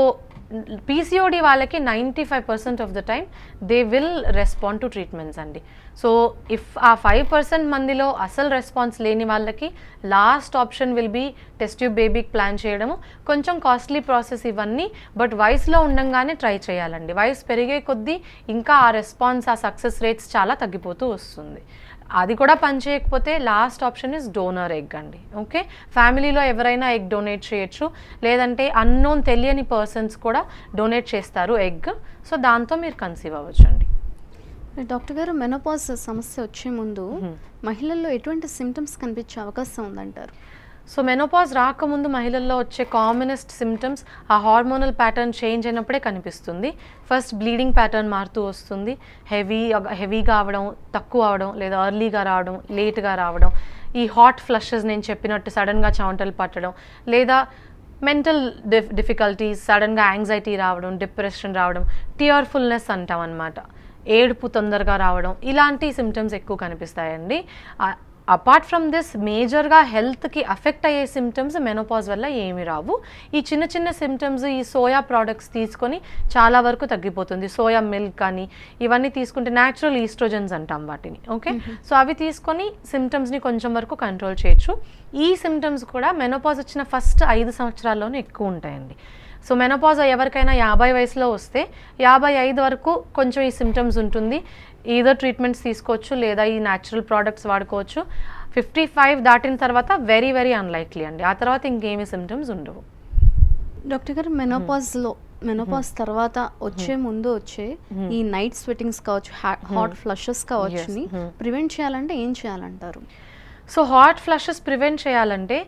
పీసీఓడి వాళ్ళకి ninety five percent of the time they will respond to treatments అండి so if uh five percent మందిలో అసలు రెస్పాన్స్ లేని వాళ్ళకి last option will be test tube బేబీకి ప్లాన్ చేయడము కొంచెం కాస్ట్లీ ప్రాసెస్ ఇవన్నీ బట్ వయసులో ఉండంగానే ట్రై చేయాలండి వయసు పెరిగే కొద్దీ ఇంకా ఆ రెస్పాన్స్ ఆ సక్సెస్ రేట్స్ చాలా తగ్గిపోతూ వస్తుంది అది కూడా పని చేయకపోతే last option is donor egg అండి ఓకే ఫ్యామిలీలో ఎవరైనా ఎగ్ డొనేట్ చేయొచ్చు లేదంటే అన్నోన్ తెలియని పర్సన్స్ కూడా డొనేట్ చేస్తారు ఎగ్ సో దాంతో మీరు కన్సీవ్ అవ్వచ్చు అండి డాక్టర్ గారు మెనోపాజ్ సమస్య వచ్చే ముందు మహిళల్లో ఎటువంటి సిమ్టమ్స్ కనిపించే అవకాశం ఉందంటారు సో మెనోపాజ్ రాకముందు మహిళల్లో వచ్చే కామనెస్ట్ సిమ్టమ్స్ ఆ హార్మోనల్ ప్యాటర్న్ చేంజ్ అయినప్పుడే కనిపిస్తుంది ఫస్ట్ బ్లీడింగ్ ప్యాటర్న్ మారుతూ వస్తుంది హెవీ హెవీగా అవడం తక్కువ అవడం లేదా ఎర్లీగా రావడం లేట్గా రావడం ఈ హాట్ ఫ్లషెస్ నేను చెప్పినట్టు సడన్గా చెమటలు పట్టడం లేదా మెంటల్ డిఫ్ డిఫికల్టీస్ సడన్గా యాంగ్జైటీ రావడం డిప్రెషన్ రావడం టియర్ఫుల్నెస్ అంటాం అనమాట ఏడుపు తొందరగా రావడం ఇలాంటి సిమ్టమ్స్ ఎక్కువ కనిపిస్తాయండి అపార్ట్ ఫ్రమ్ దిస్ మేజర్గా హెల్త్కి అఫెక్ట్ అయ్యే సిమ్టమ్స్ మెనోపాజ్ వల్ల ఏమి రావు ఈ చిన్న చిన్న సిమ్టమ్స్ ఈ సోయా ప్రోడక్ట్స్ తీసుకొని చాలా వరకు తగ్గిపోతుంది సోయా మిల్క్ కానీ ఇవన్నీ తీసుకుంటే న్యాచురల్ ఈస్ట్రోజన్స్ అంటాం వాటిని ఓకే సో అవి తీసుకొని సిమ్టమ్స్ని కొంచెం వరకు కంట్రోల్ చేయొచ్చు ఈ సిమ్టమ్స్ కూడా మెనోపాజ్ వచ్చిన ఫస్ట్ ఐదు సంవత్సరాల్లోనే ఎక్కువ ఉంటాయండి సో మెనోపాజ్ ఎవరికైనా యాభై వయసులో వస్తే యాభై ఐదు వరకు కొంచెం ఈ సిమ్టమ్స్ ఉంటుంది ఏదో ట్రీట్మెంట్స్ తీసుకోవచ్చు లేదా ఈ న్యాచురల్ ప్రోడక్ట్స్ వాడుకోవచ్చు ఫిఫ్టీ ఫైవ్ దాటిన తర్వాత వెరీ వెరీ అన్లైక్లీ అండి ఆ తర్వాత ఇంకేమీ సిమ్టమ్స్ ఉండవు డాక్టర్ గారు మెనోపాజ్లో మెనోపాజ్ తర్వాత వచ్చే ముందు వచ్చే ఈ నైట్ స్వెట్టింగ్స్ కావచ్చు హాట్ ఫ్లషెస్ కావచ్చు ప్రివెంట్ చేయాలంటే ఏం చేయాలంటారు సో హాట్ ఫ్లషెస్ ప్రివెంట్ చేయాలంటే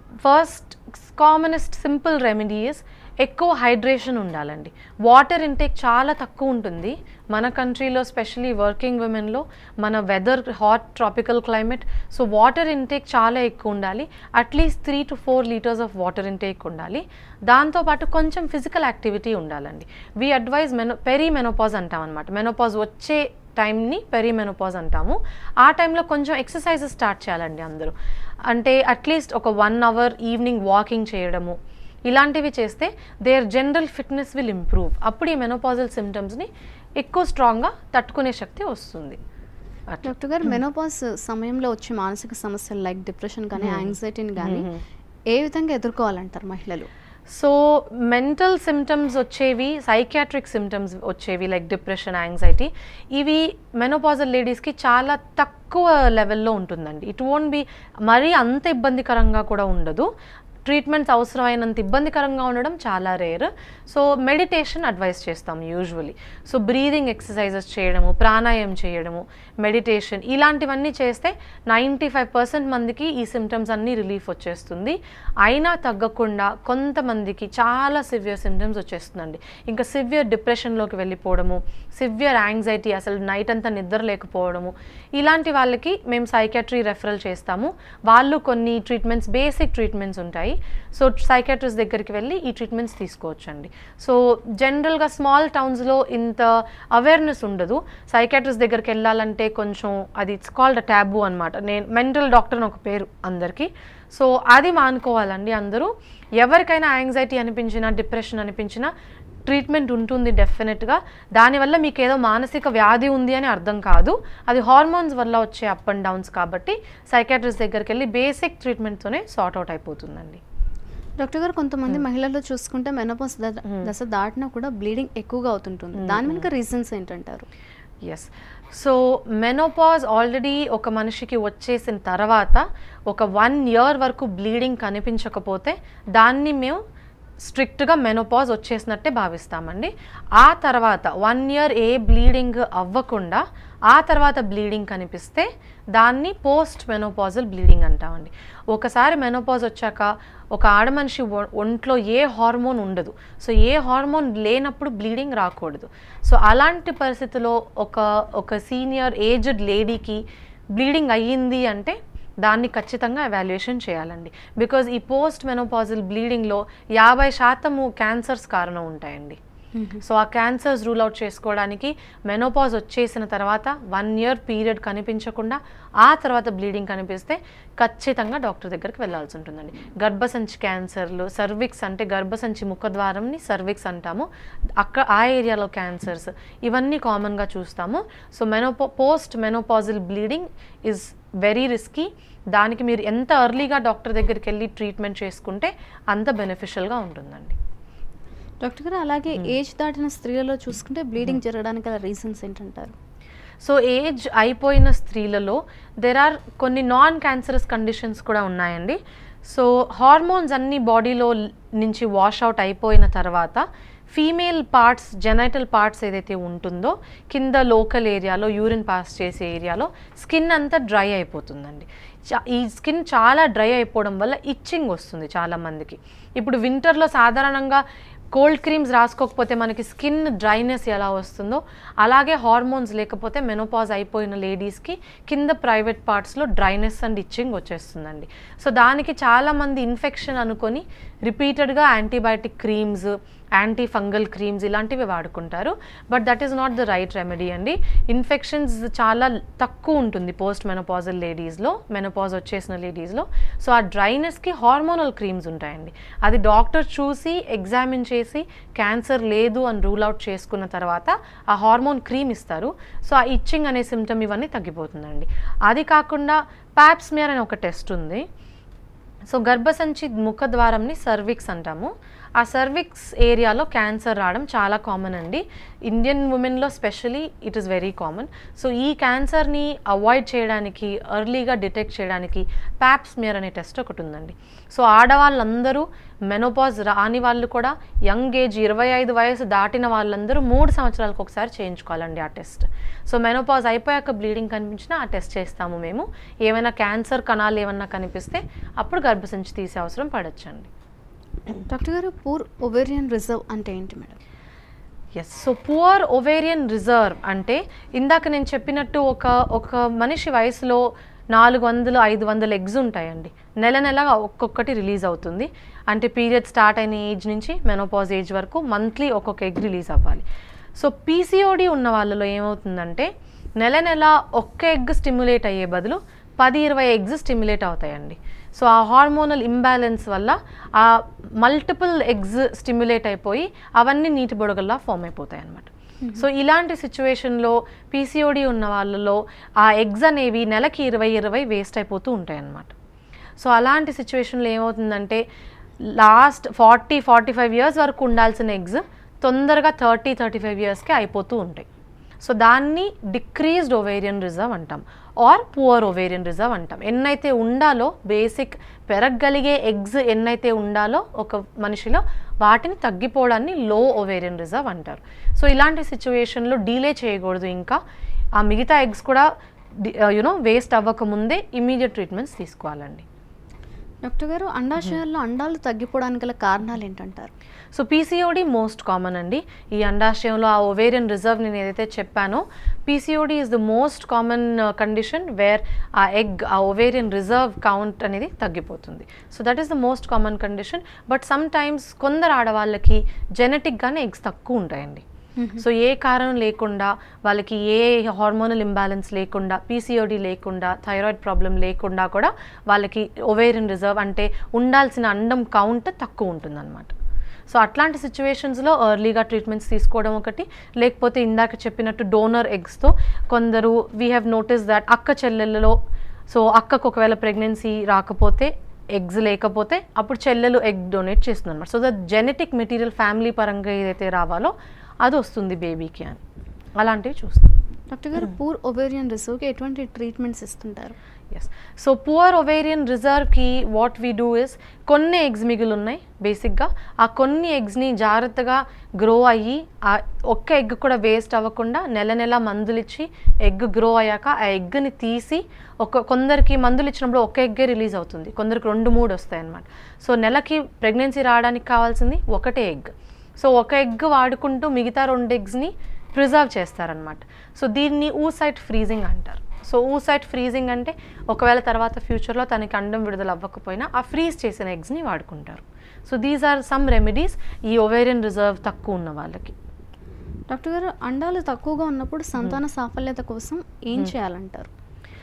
ఫస్ట్ కామనెస్ట్ సింపుల్ రెమెడీస్ ఎక్కువ హైడ్రేషన్ ఉండాలండి వాటర్ ఇంటేక్ చాలా తక్కువ ఉంటుంది మన కంట్రీలో స్పెషలీ వర్కింగ్ విమెన్లో మన weather hot tropical climate so water intake చాలా ఎక్కువ ఉండాలి at least three to four litres of water intake ఉండాలి దాంతోపాటు కొంచెం ఫిజికల్ యాక్టివిటీ ఉండాలండి we advise meno perimenopause అంటాం అనమాట మెనోపాజ్ వచ్చే టైంని పెరిమెనోపాజ్ అంటాము ఆ టైంలో కొంచెం ఎక్సర్సైజెస్ స్టార్ట్ చేయాలండి అందరూ అంటే అట్లీస్ట్ ఒక వన్ అవర్ ఈవినింగ్ వాకింగ్ చేయడము ఇలాంటివి చేస్తే there general fitness will improve అప్పుడు ఈ మెనోపాజల్ సిమ్టమ్స్ని ఎక్కువ స్ట్రాంగ్గా తట్టుకునే శక్తి వస్తుంది అట్లా డాక్టర్ గారు మెనోపాజ్ సమయంలో వచ్చే మానసిక సమస్యలు లైక్ డిప్రెషన్ కానీ యాంగ్జైటీని కానీ ఏ విధంగా ఎదుర్కోవాలంటారు మహిళలు సో మెంటల్ సిమ్టమ్స్ వచ్చేవి సైకియాట్రిక్ సిమ్టమ్స్ వచ్చేవి లైక్ డిప్రెషన్ యాంగ్జైటీ ఇవి మెనోపాజల్ లేడీస్కి చాలా తక్కువ లెవెల్లో ఉంటుందండి ఇట్ వోంట్ బి మరీ అంత ఇబ్బందికరంగా కూడా ఉండదు ట్రీట్మెంట్స్ అవసరమైనంత ఇబ్బందికరంగా ఉండడం చాలా రేర్ సో మెడిటేషన్ అడ్వైస్ చేస్తాం యూజువలీ సో బ్రీదింగ్ ఎక్సర్సైజెస్ చేయడము ప్రాణాయామం చేయడము మెడిటేషన్ ఇలాంటివన్నీ చేస్తే నైంటీ ఫైవ్ పర్సెంట్ మందికి ఈ సిమ్టమ్స్ అన్నీ రిలీఫ్ వచ్చేస్తుంది అయినా తగ్గకుండా కొంతమందికి చాలా సివియర్ సిమ్టమ్స్ వచ్చేస్తుందండి ఇంకా సివియర్ డిప్రెషన్లోకి వెళ్ళిపోవడము సివియర్ యాంగ్జైటీ అసలు నైట్ అంతా నిద్ర లేకపోవడము ఇలాంటి వాళ్ళకి మేము సైకాట్రీ రెఫరల్ చేస్తాము వాళ్ళు కొన్ని ట్రీట్మెంట్స్ బేసిక్ ట్రీట్మెంట్స్ ఉంటాయి సో సైకాట్రిస్ట్ దగ్గరికి వెళ్ళి ఈ ట్రీట్మెంట్స్ తీసుకోవచ్చండి సో జనరల్గా స్మాల్ టౌన్స్లో ఇంత అవేర్నెస్ ఉండదు సైకాట్రిస్ట్ దగ్గరికి వెళ్ళాలంటే కొంచెం అది ఇట్స్ కాల్డ్ ట్యాబు అనమాట నేను మెంటల్ డాక్టర్ అని ఒక పేరు అందరికీ సో అది మానుకోవాలండి అందరూ ఎవరికైనా యాంగ్జైటీ అనిపించినా డిప్రెషన్ అనిపించినా ట్రీట్మెంట్ ఉంటుంది డెఫినెట్గా దానివల్ల మీకు ఏదో మానసిక వ్యాధి ఉంది అని అర్థం కాదు అది హార్మోన్స్ వల్ల వచ్చే అప్ అండ్ డౌన్స్ కాబట్టి సైకాట్రిస్ట్ దగ్గరికి వెళ్ళి బేసిక్ ట్రీట్మెంట్తోనే సార్ట్ అవుట్ అయిపోతుందండి డాక్టర్ గారు కొంతమంది మహిళల్లో చూసుకుంటే మెనోపాస్ దశ దాటినా కూడా బ్లీడింగ్ ఎక్కువగా అవుతుంటుంది దాని వెనుక రీజన్స్ ఏంటంటారు ఎస్ సో మెనోపాజ్ ఆల్రెడీ ఒక మనిషికి వచ్చేసిన తర్వాత ఒక వన్ ఇయర్ వరకు బ్లీడింగ్ కనిపించకపోతే దాన్ని మేము స్ట్రిక్ట్గా మెనోపాజ్ వచ్చేసినట్టే భావిస్తామండి ఆ తర్వాత వన్ ఇయర్ ఏ బ్లీడింగ్ అవ్వకుండా ఆ తర్వాత బ్లీడింగ్ కనిపిస్తే దాన్ని పోస్ట్ మెనోపాజల్ బ్లీడింగ్ అంటామండి ఒకసారి మెనోపాజ్ వచ్చాక ఒక ఆడమనిషి ఒ- ఒంట్లో ఏ హార్మోన్ ఉండదు సో ఏ హార్మోన్ లేనప్పుడు బ్లీడింగ్ రాకూడదు సో అలాంటి పరిస్థితిలో ఒక ఒక సీనియర్ ఏజ్డ్ లేడీకి బ్లీడింగ్ అయ్యింది అంటే దాన్ని ఖచ్చితంగా ఎవాల్యుయేషన్ చేయాలండి బికాజ్ ఈ పోస్ట్ మెనోపాజల్ బ్లీడింగ్లో యాభై శాతము క్యాన్సర్స్ కారణం ఉంటాయండి సో ఆ క్యాన్సర్స్ రూల్ అవుట్ చేసుకోవడానికి మెనోపాజ్ వచ్చేసిన తర్వాత వన్ ఇయర్ పీరియడ్ కనిపించకుండా ఆ తర్వాత బ్లీడింగ్ కనిపిస్తే ఖచ్చితంగా డాక్టర్ దగ్గరికి వెళ్ళాల్సి ఉంటుందండి గర్భసంచి క్యాన్సర్లు సర్విక్స్ అంటే గర్భసంచి ముఖద్వారంని సర్విక్స్ అంటాము అక్కడ ఆ ఏరియాలో క్యాన్సర్స్ ఇవన్నీ కామన్గా చూస్తాము so menopo post menopausal bleeding is very risky దానికి మీరు ఎంత ఎర్లీగా డాక్టర్ దగ్గరికి వెళ్ళి ట్రీట్మెంట్ చేసుకుంటే అంత బెనిఫిషియల్గా ఉంటుందండి డాక్టర్ గారు అలాగే ఏజ్ దాటిన స్త్రీలలో చూసుకుంటే బ్లీడింగ్ జరగడానికి గల రీజన్స్ ఏంటంటారు సో ఏజ్ అయిపోయిన స్త్రీలలో దెర్ ఆర్ కొన్ని నాన్ క్యాన్సరస్ కండిషన్స్ కూడా ఉన్నాయండి సో హార్మోన్స్ అన్ని బాడీలో నుంచి వాష్ అవుట్ అయిపోయిన తర్వాత ఫీమేల్ పార్ట్స్ జెనైటల్ పార్ట్స్ ఏదైతే ఉంటుందో కింద లోకల్ ఏరియాలో యూరిన్ పాస్ చేసే ఏరియాలో స్కిన్ అంతా డ్రై అయిపోతుందండి చా- ఈ స్కిన్ చాలా డ్రై అయిపోవడం వల్ల ఇచ్చింగ్ వస్తుంది చాలా మందికి ఇప్పుడు వింటర్లో సాధారణంగా కోల్డ్ క్రీమ్స్ రాసుకోకపోతే మనకి స్కిన్ డ్రైనెస్ ఎలా వస్తుందో అలాగే హార్మోన్స్ లేకపోతే మెనోపాజ్ అయిపోయిన లేడీస్కి కింద ప్రైవేట్ పార్ట్స్లో డ్రైనెస్ అండ్ ఇచ్చింగ్ వచ్చేస్తుందండి సో దానికి చాలామంది ఇన్ఫెక్షన్ అనుకొని రిపీటెడ్గా antibiotic creams anti fungal creams ఇలాంటివి వాడుకుంటారు but that is not the right remedy అండి ఇన్ఫెక్షన్స్ చాలా తక్కువ ఉంటుంది పోస్ట్ మెనోపాజల్ లేడీస్లో మెనోపాజ్ వచ్చేసిన లేడీస్లో సో ఆ డ్రైనెస్కి హార్మోనల్ క్రీమ్స్ ఉంటాయండి అది డాక్టర్ చూసి ఎగ్జామిన్ చేసి క్యాన్సర్ లేదు అని రూల్ అవుట్ చేసుకున్న తర్వాత ఆ హార్మోన్ క్రీమ్ ఇస్తారు సో ఆ ఇచ్చింగ్ అనే సిమ్టమ్ ఇవన్నీ తగ్గిపోతుందండి అది కాకుండా ప్యాప్స్మియర్ అనే ఒక టెస్ట్ ఉంది సో గర్భసంచి ముఖద్వారంని సర్విక్స్ అంటాము ఆ సర్విక్స్ ఏరియాలో క్యాన్సర్ రావడం చాలా కామన్ అండి ఇండియన్ ఉమెన్లో specially it is very common so ఈ క్యాన్సర్ని అవాయిడ్ చేయడానికి ఎర్లీగా డిటెక్ట్ చేయడానికి ప్యాప్స్మియర్ అనే టెస్ట్ ఒకటి ఉందండి సో ఆడవాళ్ళందరూ మెనోపాజ్ రాని వాళ్ళు కూడా యంగ్ ఏజ్ ఇరవై ఐదు వయసు దాటిన వాళ్ళందరూ మూడు సంవత్సరాలకు ఒకసారి చేయించుకోవాలండి ఆ టెస్ట్ సో మెనోపాజ్ అయిపోయాక బ్లీడింగ్ కనిపించినా ఆ టెస్ట్ చేస్తాము మేము ఏమైనా క్యాన్సర్ కణాలు ఏమన్నా కనిపిస్తే అప్పుడు గర్భసంచి తీసే అవసరం పడొచ్చండి డాక్టర్ గారు పూర్ ఒవేరియన్ రిజర్వ్ అంటే ఏంటి madam yes so poor ovarian reserve అంటే ఇందాక నేను చెప్పినట్టు ఒక ఒక మనిషి వయసులో నాలుగు వందలు ఐదు వందల ఎగ్స్ ఉంటాయండి నెల నెల ఒక్కొక్కటి రిలీజ్ అవుతుంది అంటే పీరియడ్ స్టార్ట్ అయిన ఏజ్ నుంచి మెనోపాజ్ ఏజ్ వరకు మంత్లీ ఒక్కొక్క ఎగ్ రిలీజ్ అవ్వాలి సో పీసీఓడి ఉన్న వాళ్ళలో ఏమవుతుందంటే నెల నెల ఒక్క ఎగ్ స్టిమ్యులేట్ అయ్యే బదులు పది ఇరవై ఎగ్స్ స్టిమ్యులేట్ అవుతాయండి సో ఆ హార్మోనల్ ఇంబ్యాలెన్స్ వల్ల ఆ మల్టిపుల్ ఎగ్స్ స్టిమ్యులేట్ అయిపోయి అవన్నీ నీటి బుడగల్లా ఫామ్ అయిపోతాయి అన్నమాట సో ఇలాంటి సిచ్యువేషన్లో పీసీఓడి ఉన్న వాళ్ళలో ఆ ఎగ్స్ అనేవి నెలకి ఇరవై ఇరవై వేస్ట్ అయిపోతూ ఉంటాయి అన్నమాట సో అలాంటి సిచ్యువేషన్లో ఏమవుతుందంటే last forty forty five years వరకు ఉండాల్సిన ఎగ్స్ తొందరగా థర్టీ థర్టీ ఫైవ్ ఇయర్స్కి అయిపోతూ ఉంటాయి సో దాన్ని డిక్రీజ్డ్ ఓవేరియన్ రిజర్వ్ అంటాం ఆర్ పువర్ ఓవేరియన్ రిజర్వ్ అంటాం ఎన్నైతే ఉండాలో బేసిక్ పెరగగలిగే ఎగ్స్ ఎన్నైతే ఉండాలో ఒక మనిషిలో వాటిని తగ్గిపోవడాన్ని లో ఓవేరియన్ రిజర్వ్ అంటారు సో ఇలాంటి సిచ్యువేషన్లో డీలే చేయకూడదు ఇంకా ఆ మిగతా ఎగ్స్ కూడా యునో వేస్ట్ అవ్వకముందే ఇమీడియట్ ట్రీట్మెంట్స్ తీసుకోవాలండి డాక్టర్ గారు అండాశయాల్లో అండాలు తగ్గిపోవడానికి గల కారణాలు ఏంటంటారు సో పీసీఓడి మోస్ట్ కామన్ అండి ఈ అండాశయంలో ఆ ఓవేరియన్ రిజర్వ్ నేను ఏదైతే చెప్పానో PCOD is the most common condition where uh egg uh ovarian reserve count అనేది తగ్గిపోతుంది so that is the most common condition but sometimes కొందరు ఆడవాళ్ళకి జెనెటిక్గానే ఎగ్స్ తక్కువ ఉంటాయండి సో ఏ కారణం లేకుండా వాళ్ళకి ఏ హార్మోనల్ ఇంబ్యాలెన్స్ లేకుండా పీసీఓడి లేకుండా థైరాయిడ్ ప్రాబ్లం లేకుండా కూడా వాళ్ళకి ఓవేరియన్ రిజర్వ్ అంటే ఉండాల్సిన అండం కౌంట్ తక్కువ ఉంటుందన్నమాట సో అట్లాంటి సిచ్యువేషన్స్లో ఎర్లీగా ట్రీట్మెంట్స్ తీసుకోవడం ఒకటి లేకపోతే ఇందాక చెప్పినట్టు డోనర్ ఎగ్స్తో కొందరు వీ హ్యావ్ నోటీస్ దాట్ అక్క చెల్లెళ్ళలో సో అక్కకు ఒకవేళ ప్రెగ్నెన్సీ రాకపోతే ఎగ్స్ లేకపోతే అప్పుడు చెల్లెలు ఎగ్ డొనేట్ చేస్తుంది అనమాట so the genetic material family పరంగా ఏదైతే రావాలో అది వస్తుంది బేబీకి అని అలాంటివి చూస్తాం డాక్టర్ గారు పూర్ ఒవేరియన్ రిజర్వ్కి ఎటువంటి ట్రీట్మెంట్స్ ఇస్తుంటారు ఎస్ సో పువర్ ఒవేరియన్ రిజర్వ్కి వాట్ వీ డూ ఇస్ కొన్ని ఎగ్స్ మిగిలి ఉన్నాయి బేసిక్గా ఆ కొన్ని ఎగ్స్ని జాగ్రత్తగా గ్రో అయ్యి ఆ ఒక్క ఎగ్ కూడా వేస్ట్ అవ్వకుండా నెల నెల మందులు ఇచ్చి ఎగ్ గ్రో అయ్యాక ఆ ఎగ్ని తీసి ఒక కొందరికి మందులు ఇచ్చినప్పుడు ఒక ఎగ్గే రిలీజ్ అవుతుంది కొందరికి రెండు మూడు వస్తాయి అన్నమాట సో నెలకి ప్రెగ్నెన్సీ రావడానికి కావాల్సింది ఒకటే ఎగ్ సో ఒక ఎగ్ వాడుకుంటూ మిగతా రెండు ఎగ్స్ని ప్రిజర్వ్ చేస్తారనమాట సో దీన్ని ఊసైట్ ఫ్రీజింగ్ అంటారు సో ఊసైట్ ఫ్రీజింగ్ అంటే ఒకవేళ తర్వాత ఫ్యూచర్లో తనకి అండం విడుదల అవ్వకపోయినా ఆ ఫ్రీజ్ చేసిన ఎగ్స్ని వాడుకుంటారు so these are some remedies ఈ ఓవేరియన్ రిజర్వ్ తక్కువ ఉన్న వాళ్ళకి డాక్టర్ గారు అండాలు తక్కువగా ఉన్నప్పుడు సంతాన సాఫల్యత కోసం ఏం చేయాలంటారు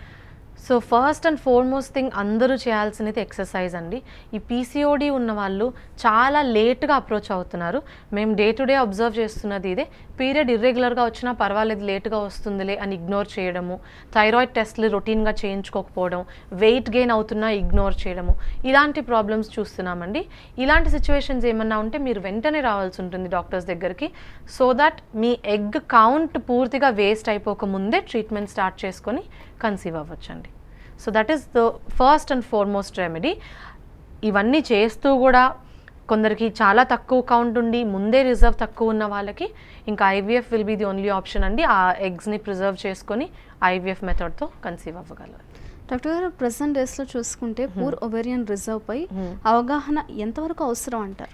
so first and foremost thing అందరూ చేయాల్సినది ఎక్సర్సైజ్ అండి ఈ పీసీఓడి ఉన్న వాళ్ళు చాలా లేట్గా అప్రోచ్ అవుతున్నారు మేము డే టు డే అబ్జర్వ్ చేస్తున్నది ఇదే పీరియడ్ ఇర్రెగ్యులర్గా వచ్చినా పర్వాలేదు లేట్గా వస్తుందిలే అని ఇగ్నోర్ చేయడము థైరాయిడ్ టెస్ట్లు రొటీన్గా చేయించుకోకపోవడం వెయిట్ గెయిన్ అవుతున్నా ఇగ్నోర్ చేయడము ఇలాంటి ప్రాబ్లమ్స్ చూస్తున్నామండి ఇలాంటి సిచ్యువేషన్స్ ఏమన్నా ఉంటే మీరు వెంటనే రావాల్సి ఉంటుంది డాక్టర్స్ దగ్గరికి సో దట్ మీ ఎగ్ కౌంట్ పూర్తిగా వేస్ట్ అయిపోక ముందే ట్రీట్మెంట్ స్టార్ట్ చేసుకొని కన్సీవ్ అవ్వచ్చండి so that is the first and foremost remedy ఇవన్నీ చేస్తూ కూడా కొందరికి చాలా తక్కువ కౌంట్ ఉండి ముందే రిజర్వ్ తక్కువ ఉన్న వాళ్ళకి ఇంకా IVF will be the only option అండి ఆ ఎగ్స్ని ప్రిజర్వ్ చేసుకొని ఐవీఎఫ్ మెథడ్తో కన్సీవ్ అవ్వగలరు డాక్టర్ గారు ప్రెసెంట్ డేస్లో చూసుకుంటే పూర్ ఒవేరియన్ రిజర్వ్ పై అవగాహన ఎంతవరకు అవసరం అంటారు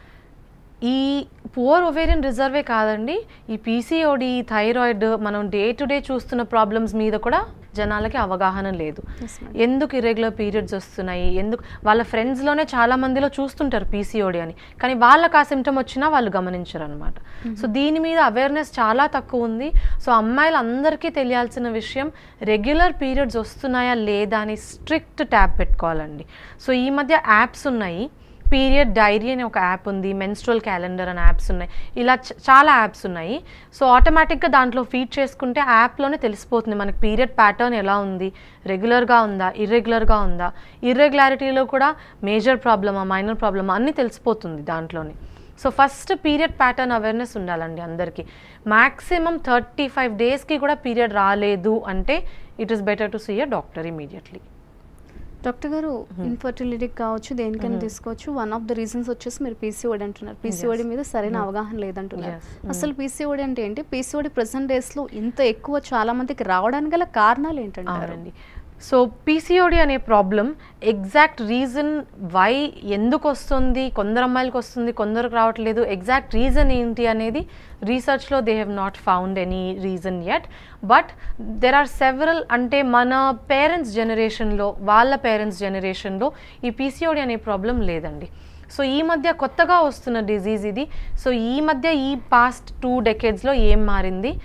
ఈ పువర్ ఒవేరియన్ రిజర్వే కాదండి ఈ పీసీఓడి థైరాయిడ్ మనం డే టు డే చూస్తున్న ప్రాబ్లమ్స్ మీద కూడా జనాలకి అవగాహన లేదు Yes, madam. ఎందుకు ఇరెగ్యులర్ పీరియడ్స్ వస్తున్నాయి ఎందుకు వాళ్ళ ఫ్రెండ్స్లోనే చాలా మందిలో చూస్తుంటారు పీసీఓడి అని కానీ వాళ్ళకి ఆ సిమ్టమ్ వచ్చినా వాళ్ళు గమనించరు అనమాట సో దీని మీద అవేర్నెస్ చాలా తక్కువ ఉంది సో అమ్మాయిలు అందరికీ తెలియాల్సిన విషయం రెగ్యులర్ పీరియడ్స్ వస్తున్నాయా లేదా అని స్ట్రిక్ట్ ట్యాబ్ పెట్టుకోవాలండి సో ఈ మధ్య యాప్స్ ఉన్నాయి పీరియడ్ డైరీ అనే ఒక యాప్ ఉంది మెన్స్ట్రల్ క్యాలెండర్ అనే యాప్స్ ఉన్నాయి ఇలా చ- చాలా యాప్స్ ఉన్నాయి సో ఆటోమేటిక్గా దాంట్లో ఫీడ్ చేసుకుంటే ఆ యాప్లోనే తెలిసిపోతుంది మనకి పీరియడ్ ప్యాటర్న్ ఎలా ఉంది రెగ్యులర్గా ఉందా ఇర్రెగ్యులర్గా ఉందా ఇర్రెగ్యులారిటీలో కూడా మేజర్ ప్రాబ్లమా మైనర్ ప్రాబ్లమా అన్నీ తెలిసిపోతుంది దాంట్లోనే so first period pattern awareness ఉండాలండి అందరికీ మ్యాక్సిమం థర్టీ ఫైవ్ డేస్కి కూడా పీరియడ్ రాలేదు అంటే it is better to see a doctor immediately doctor గారు ఇన్ఫర్టిలిటీ కావచ్చు దేనికైనా తీసుకోవచ్చు వన్ ఆఫ్ ద రీజన్స్ వచ్చేసి మీరు పీసీఓడి అంటున్నారు పీసీఓడి మీద సరైన అవగాహన లేదంటున్నారు Yes. అసలు పీసీఓడి అంటే ఏంటి పీసీఓడి ప్రెసెంట్ డేస్ లో ఇంత ఎక్కువ చాలా మందికి రావడానికి గల కారణాలు ఏంటంటారు అవునండి సో పీసీఓడి అనే ప్రాబ్లం ఎగ్జాక్ట్ రీజన్ వై ఎందుకు వస్తుంది కొందరు అమ్మాయిలకు వస్తుంది కొందరికి రావట్లేదు ఎగ్జాక్ట్ రీజన్ ఏంటి అనేది రీసెర్చ్లో they have not found any reason yet but there are several అంటే మన పేరెంట్స్ జనరేషన్లో వాళ్ళ పేరెంట్స్ జనరేషన్లో ఈ పీసీఓడి అనే ప్రాబ్లం లేదండి సో ఈ మధ్య కొత్తగా వస్తున్న డిజీజ్ ఇది సో ఈ మధ్య ఈ పాస్ట్ టూ డెకేడ్స్లో ఏం మారింది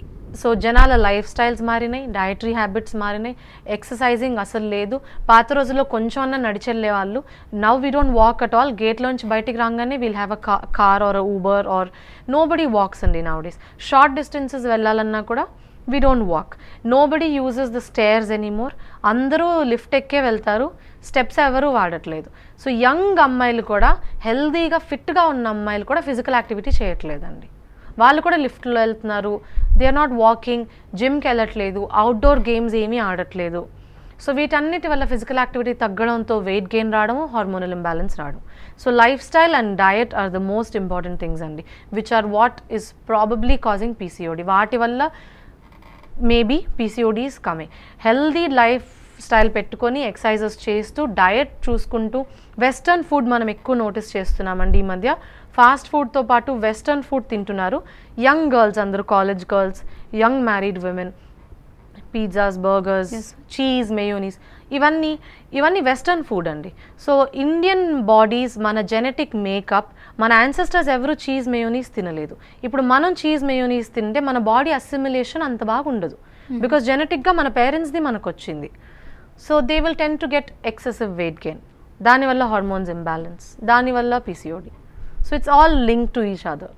సో జనాల లైఫ్ స్టైల్స్ మారినాయి డయటరీ హ్యాబిట్స్ మారినాయి ఎక్సర్సైజింగ్ అసలు లేదు పాత రోజుల్లో కొంచెం అన్న నడిచెళ్ళే వాళ్ళు now we don't walk at all గేట్లోంచి బయటికి రాగానే we'll have a car or Uber or nobody walks అండి నవ్ డేస్ షార్ట్ డిస్టెన్సెస్ వెళ్ళాలన్నా కూడా we don't walk nobody uses the stairs anymore అందరూ లిఫ్ట్ ఎక్కే వెళ్తారు స్టెప్స్ ఎవరు వాడట్లేదు సో యంగ్ అమ్మాయిలు కూడా హెల్దీగా ఫిట్గా ఉన్న అమ్మాయిలు కూడా ఫిజికల్ యాక్టివిటీ చేయట్లేదండి వాళ్ళు కూడా లిఫ్ట్లో వెళ్తున్నారు దే ఆర్ నాట్ వాకింగ్ జిమ్కి వెళ్ళట్లేదు అవుట్డోర్ గేమ్స్ ఏమీ ఆడట్లేదు సో వీటన్నిటి వల్ల ఫిజికల్ యాక్టివిటీ తగ్గడంతో వెయిట్ గెయిన్ రావడం హార్మోనల్ ఇంబ్యాలెన్స్ రావడం so lifestyle and diet are the most important things అండి which are what is probably causing PCOD వాటి వల్ల maybe PCOD is coming healthy lifestyle పెట్టుకొని ఎక్సర్సైజెస్ చేస్తూ డయట్ చూసుకుంటూ వెస్టర్న్ ఫుడ్ మనం ఎక్కువ నోటీస్ చేస్తున్నామండి ఈ మధ్య ఫాస్ట్ ఫుడ్తో పాటు వెస్టర్న్ ఫుడ్ తింటున్నారు యంగ్ గర్ల్స్ అందరూ college girls young married women pizzas burgers Yes. Cheese mayonnaise ఇవన్నీ ఇవన్నీ వెస్టర్న్ ఫుడ్ అండి సో ఇండియన్ బాడీస్ మన జెనెటిక్ మేకప్ మన యాన్సెస్టర్స్ ఎవరు చీజ్ మేయోనీస్ తినలేదు ఇప్పుడు మనం చీజ్ మేయోనీస్ తింటే మన బాడీ అసిమిలేషన్ అంత బాగా ఉండదు బికాస్ జెనెటిక్గా మన పేరెంట్స్ది మనకు వచ్చింది so they will tend to get excessive weight gain దానివల్ల హార్మోన్స్ ఇంబ్యాలెన్స్ దానివల్ల PCOD so it's all link to each other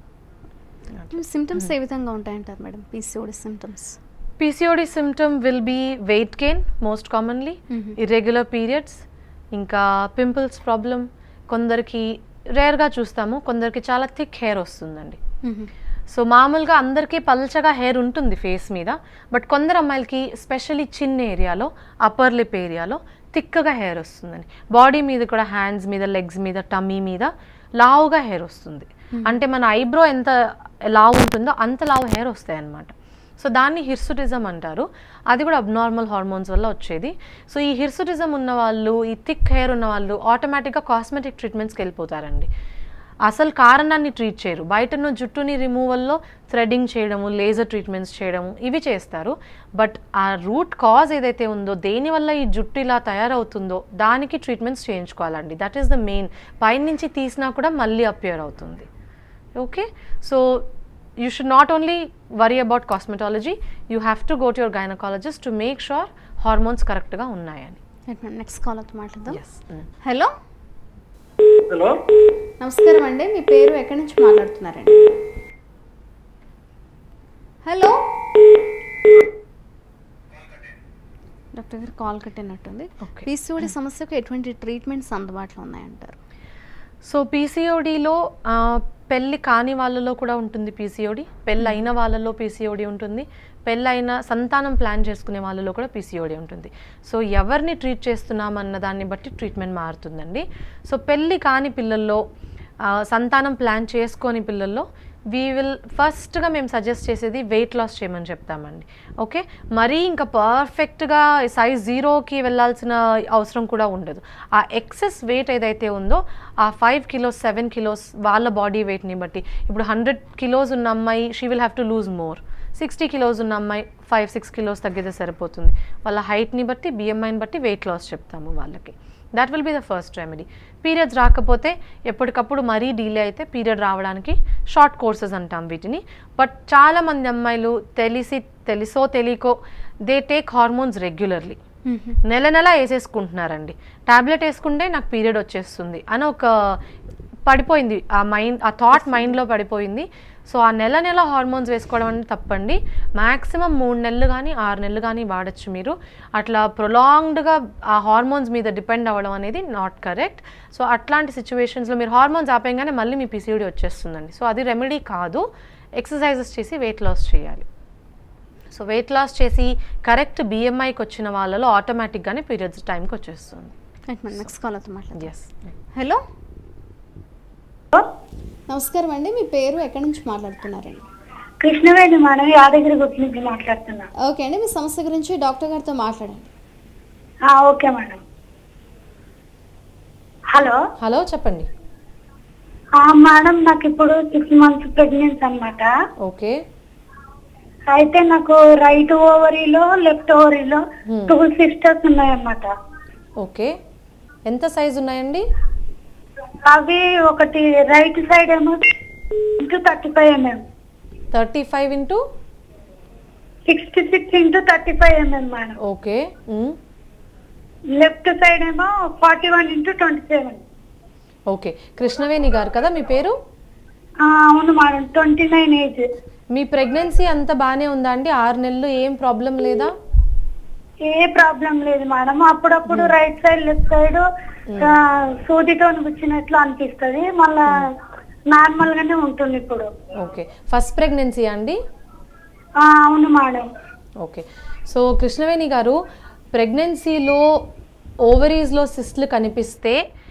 symptoms ఏ విధంగా ఉంటాయంటారు madam PCOD symptoms PCOD symptom will be weight gain most commonly Mhm. Irregular periods ఇంకా పింపుల్స్ ప్రాబ్లం కొందరికి రేర్గా చూస్తాము కొందరికి చాలా థిక్ హెయిర్ వస్తుందండి సో మామూలుగా అందరికీ పల్చగా హెయిర్ ఉంటుంది ఫేస్ మీద బట్ కొందరు అమ్మాయిలకి స్పెషల్లీ చిన్న ఏరియాలో అప్పర్ లిప్ ఏరియాలో థిక్గా హెయిర్ వస్తుందండి బాడీ మీద కూడా హ్యాండ్స్ మీద లెగ్స్ మీద టమ్మీ మీద లావుగా హెయిర్ వస్తుంది అంటే మన ఐబ్రో ఎంత లావు ఉంటుందో అంత లావు హెయిర్ వస్తాయి అన్నమాట సో దాన్ని హిర్సుటిజం అంటారు అది కూడా అబ్నార్మల్ హార్మోన్స్ వల్ల వచ్చేది సో ఈ హిర్సుటిజం ఉన్న వాళ్ళు ఈ థిక్ హెయిర్ ఉన్న వాళ్ళు ఆటోమేటిక్గా కాస్మెటిక్ ట్రీట్మెంట్స్కి వెళ్ళిపోతారండి అసలు కారణాన్ని ట్రీట్ చేయరు బయట ఉన్న జుట్టుని రిమూవల్లో థ్రెడ్డింగ్ చేయడము లేజర్ ట్రీట్మెంట్స్ చేయడము ఇవి చేస్తారు బట్ ఆ రూట్ కాజ్ ఏదైతే ఉందో దేనివల్ల ఈ జుట్టు ఇలా తయారవుతుందో దానికి ట్రీట్మెంట్స్ చేయించుకోవాలండి దట్ ఈస్ ద మెయిన్ పైనుంచి తీసినా కూడా మళ్ళీ అపియర్ అవుతుంది okay so you should not only worry about cosmetology you have to go to your gynaecologist to make sure hormones కరెక్ట్గా ఉన్నాయని నెక్స్ట్ కాలర్తో మాట్లాడదాం ఎస్ హలో హలో నమస్కారం అండి మీ పేరు ఎక్కడి నుంచి మాట్లాడుతున్నారండి హలో డాక్టర్ గారు కాల్ కట్టినట్టుంది Okay. పీసీఓడి సమస్యకు ఎటువంటి ట్రీట్మెంట్స్ అందుబాటులో ఉన్నాయంటారు సో పీసీఓడిలో పెళ్ళి కాని వాళ్ళలో కూడా ఉంటుంది పీసీఓడి పెళ్ళి అయిన వాళ్ళలో పీసీఓడి ఉంటుంది పెళ్ళైన సంతానం ప్లాన్ చేసుకునే వాళ్ళలో కూడా పీసీఓడి ఉంటుంది సో ఎవరిని ట్రీట్ చేస్తున్నామన్న దాన్ని బట్టి ట్రీట్మెంట్ మారుతుందండి సో పెళ్ళి కాని పిల్లల్లో ఆ, సంతానం ప్లాన్ చేసుకోని పిల్లల్లో వీ విల్ ఫస్ట్గా మేము సజెస్ట్ చేసేది వెయిట్ లాస్ చేయమని చెప్తామండి ఓకే మరీ ఇంకా పర్ఫెక్ట్గా సైజ్ జీరోకి వెళ్ళాల్సిన అవసరం కూడా ఉండదు ఆ ఎక్సెస్ వెయిట్ ఏదైతే ఉందో ఆ ఫైవ్ కిలోస్ సెవెన్ కిలోస్ వాళ్ళ బాడీ వెయిట్ని బట్టి ఇప్పుడు హండ్రెడ్ కిలోస్ ఉన్న అమ్మాయి she will have to lose more sixty kilos ఉన్న అమ్మాయి ఫైవ్ సిక్స్ కిలోస్ తగ్గితే సరిపోతుంది వాళ్ళ హైట్ని బట్టి బిఎంఐని బట్టి వెయిట్ లాస్ చెప్తాము వాళ్ళకి that will be the first remedy periods రాకపోతే ఎప్పటికప్పుడు మరీ డీలే అయితే పీరియడ్ రావడానికి షార్ట్ కోర్సెస్ అంటాం వీటిని బట్ చాలామంది అమ్మాయిలు తెలిసి తెలుసో తెలియకో దే టేక్ హార్మోన్స్ రెగ్యులర్లీ నెల నెల వేసేసుకుంటున్నారండి టాబ్లెట్ వేసుకుంటే నాకు పీరియడ్ వచ్చేస్తుంది అని ఒక పడిపోయింది ఆ మైండ్ ఆ థాట్ మైండ్లో పడిపోయింది సో ఆ నెల నెల హార్మోన్స్ వేసుకోవడం అనేది తప్పండి మ్యాక్సిమం మూడు నెలలు కానీ ఆరు నెలలు కానీ వాడచ్చు మీరు అట్లా ప్రొలాంగ్డ్గా ఆ హార్మోన్స్ మీద డిపెండ్ అవ్వడం అనేది నాట్ కరెక్ట్ సో అట్లాంటి సిచ్యువేషన్స్లో మీరు హార్మోన్స్ ఆపేయగానే మళ్ళీ మీ పీసీఓడి వచ్చేస్తుందండి సో అది రెమెడీ కాదు ఎక్సర్సైజెస్ చేసి వెయిట్ లాస్ చేయాలి సో వెయిట్ లాస్ చేసి కరెక్ట్ బిఎంఐకి వచ్చిన వాళ్ళలో ఆటోమేటిక్గానే పీరియడ్స్ టైంకి వచ్చేస్తుంది నెక్స్ట్ కాలర్తో మాట్లాడదాం ఎస్ హలో నమస్కారం అండి మీ పేరు ఎక్కడి నుంచి మాట్లాడుతున్నారండి కృష్ణవేణి మేడం యాదగిరి గుర్తు నుంచి మాట్లాడుతున్నా ఓకే అండి మీ సమస్య గురించి డాక్టర్ గారితో మాట్లాడండి ఆ, ఓకే మేడం హలో హలో చెప్పండి ఆ, మేడం నాకు ఇప్పుడు సిక్స్ మంత్స్ ప్రెగ్నెన్సీ అన్నమాట ఓకే అయితే నాకు రైట్ ఓవరీలో లెఫ్ట్ ఓవరీలో Hmm. టూ సిస్టర్స్ ఉన్నాయన్నమాట ఓకే ఎంత సైజ్ ఉన్నాయండి అవి ఒకటి రైట్ సైడ్ ఏమో into thirty five mm thirty five into sixty six into thirty five mm madam okay left side ఏమో forty one into twenty seven okay Krishnaveni గారు కదా మీ పేరు అవును మేడం ట్వంటీ నైన్ ఏజ్ మీ ప్రెగ్నెన్సీ అంత బాగానే ఉందా అండి ఆరు నెలలు ఏం ప్రాబ్లం లేదా ఏ ప్రాబ్లం లేదు మేడం అప్పుడప్పుడు రైట్ సైడ్ లెఫ్ట్ సైడ్ సూదితో గుచ్చినట్లు అనిపిస్తది మళ్ళా నార్మల్ గానే ఉంటుంది ఇప్పుడు ఓకే ఫస్ట్ ప్రెగ్నెన్సీ అండి ఆ, అవును మేడం ఓకే సో కృష్ణవేణి గారు ప్రెగ్నెన్సీలో ఓవరీస్లో సిస్ట్లు కనిపిస్తే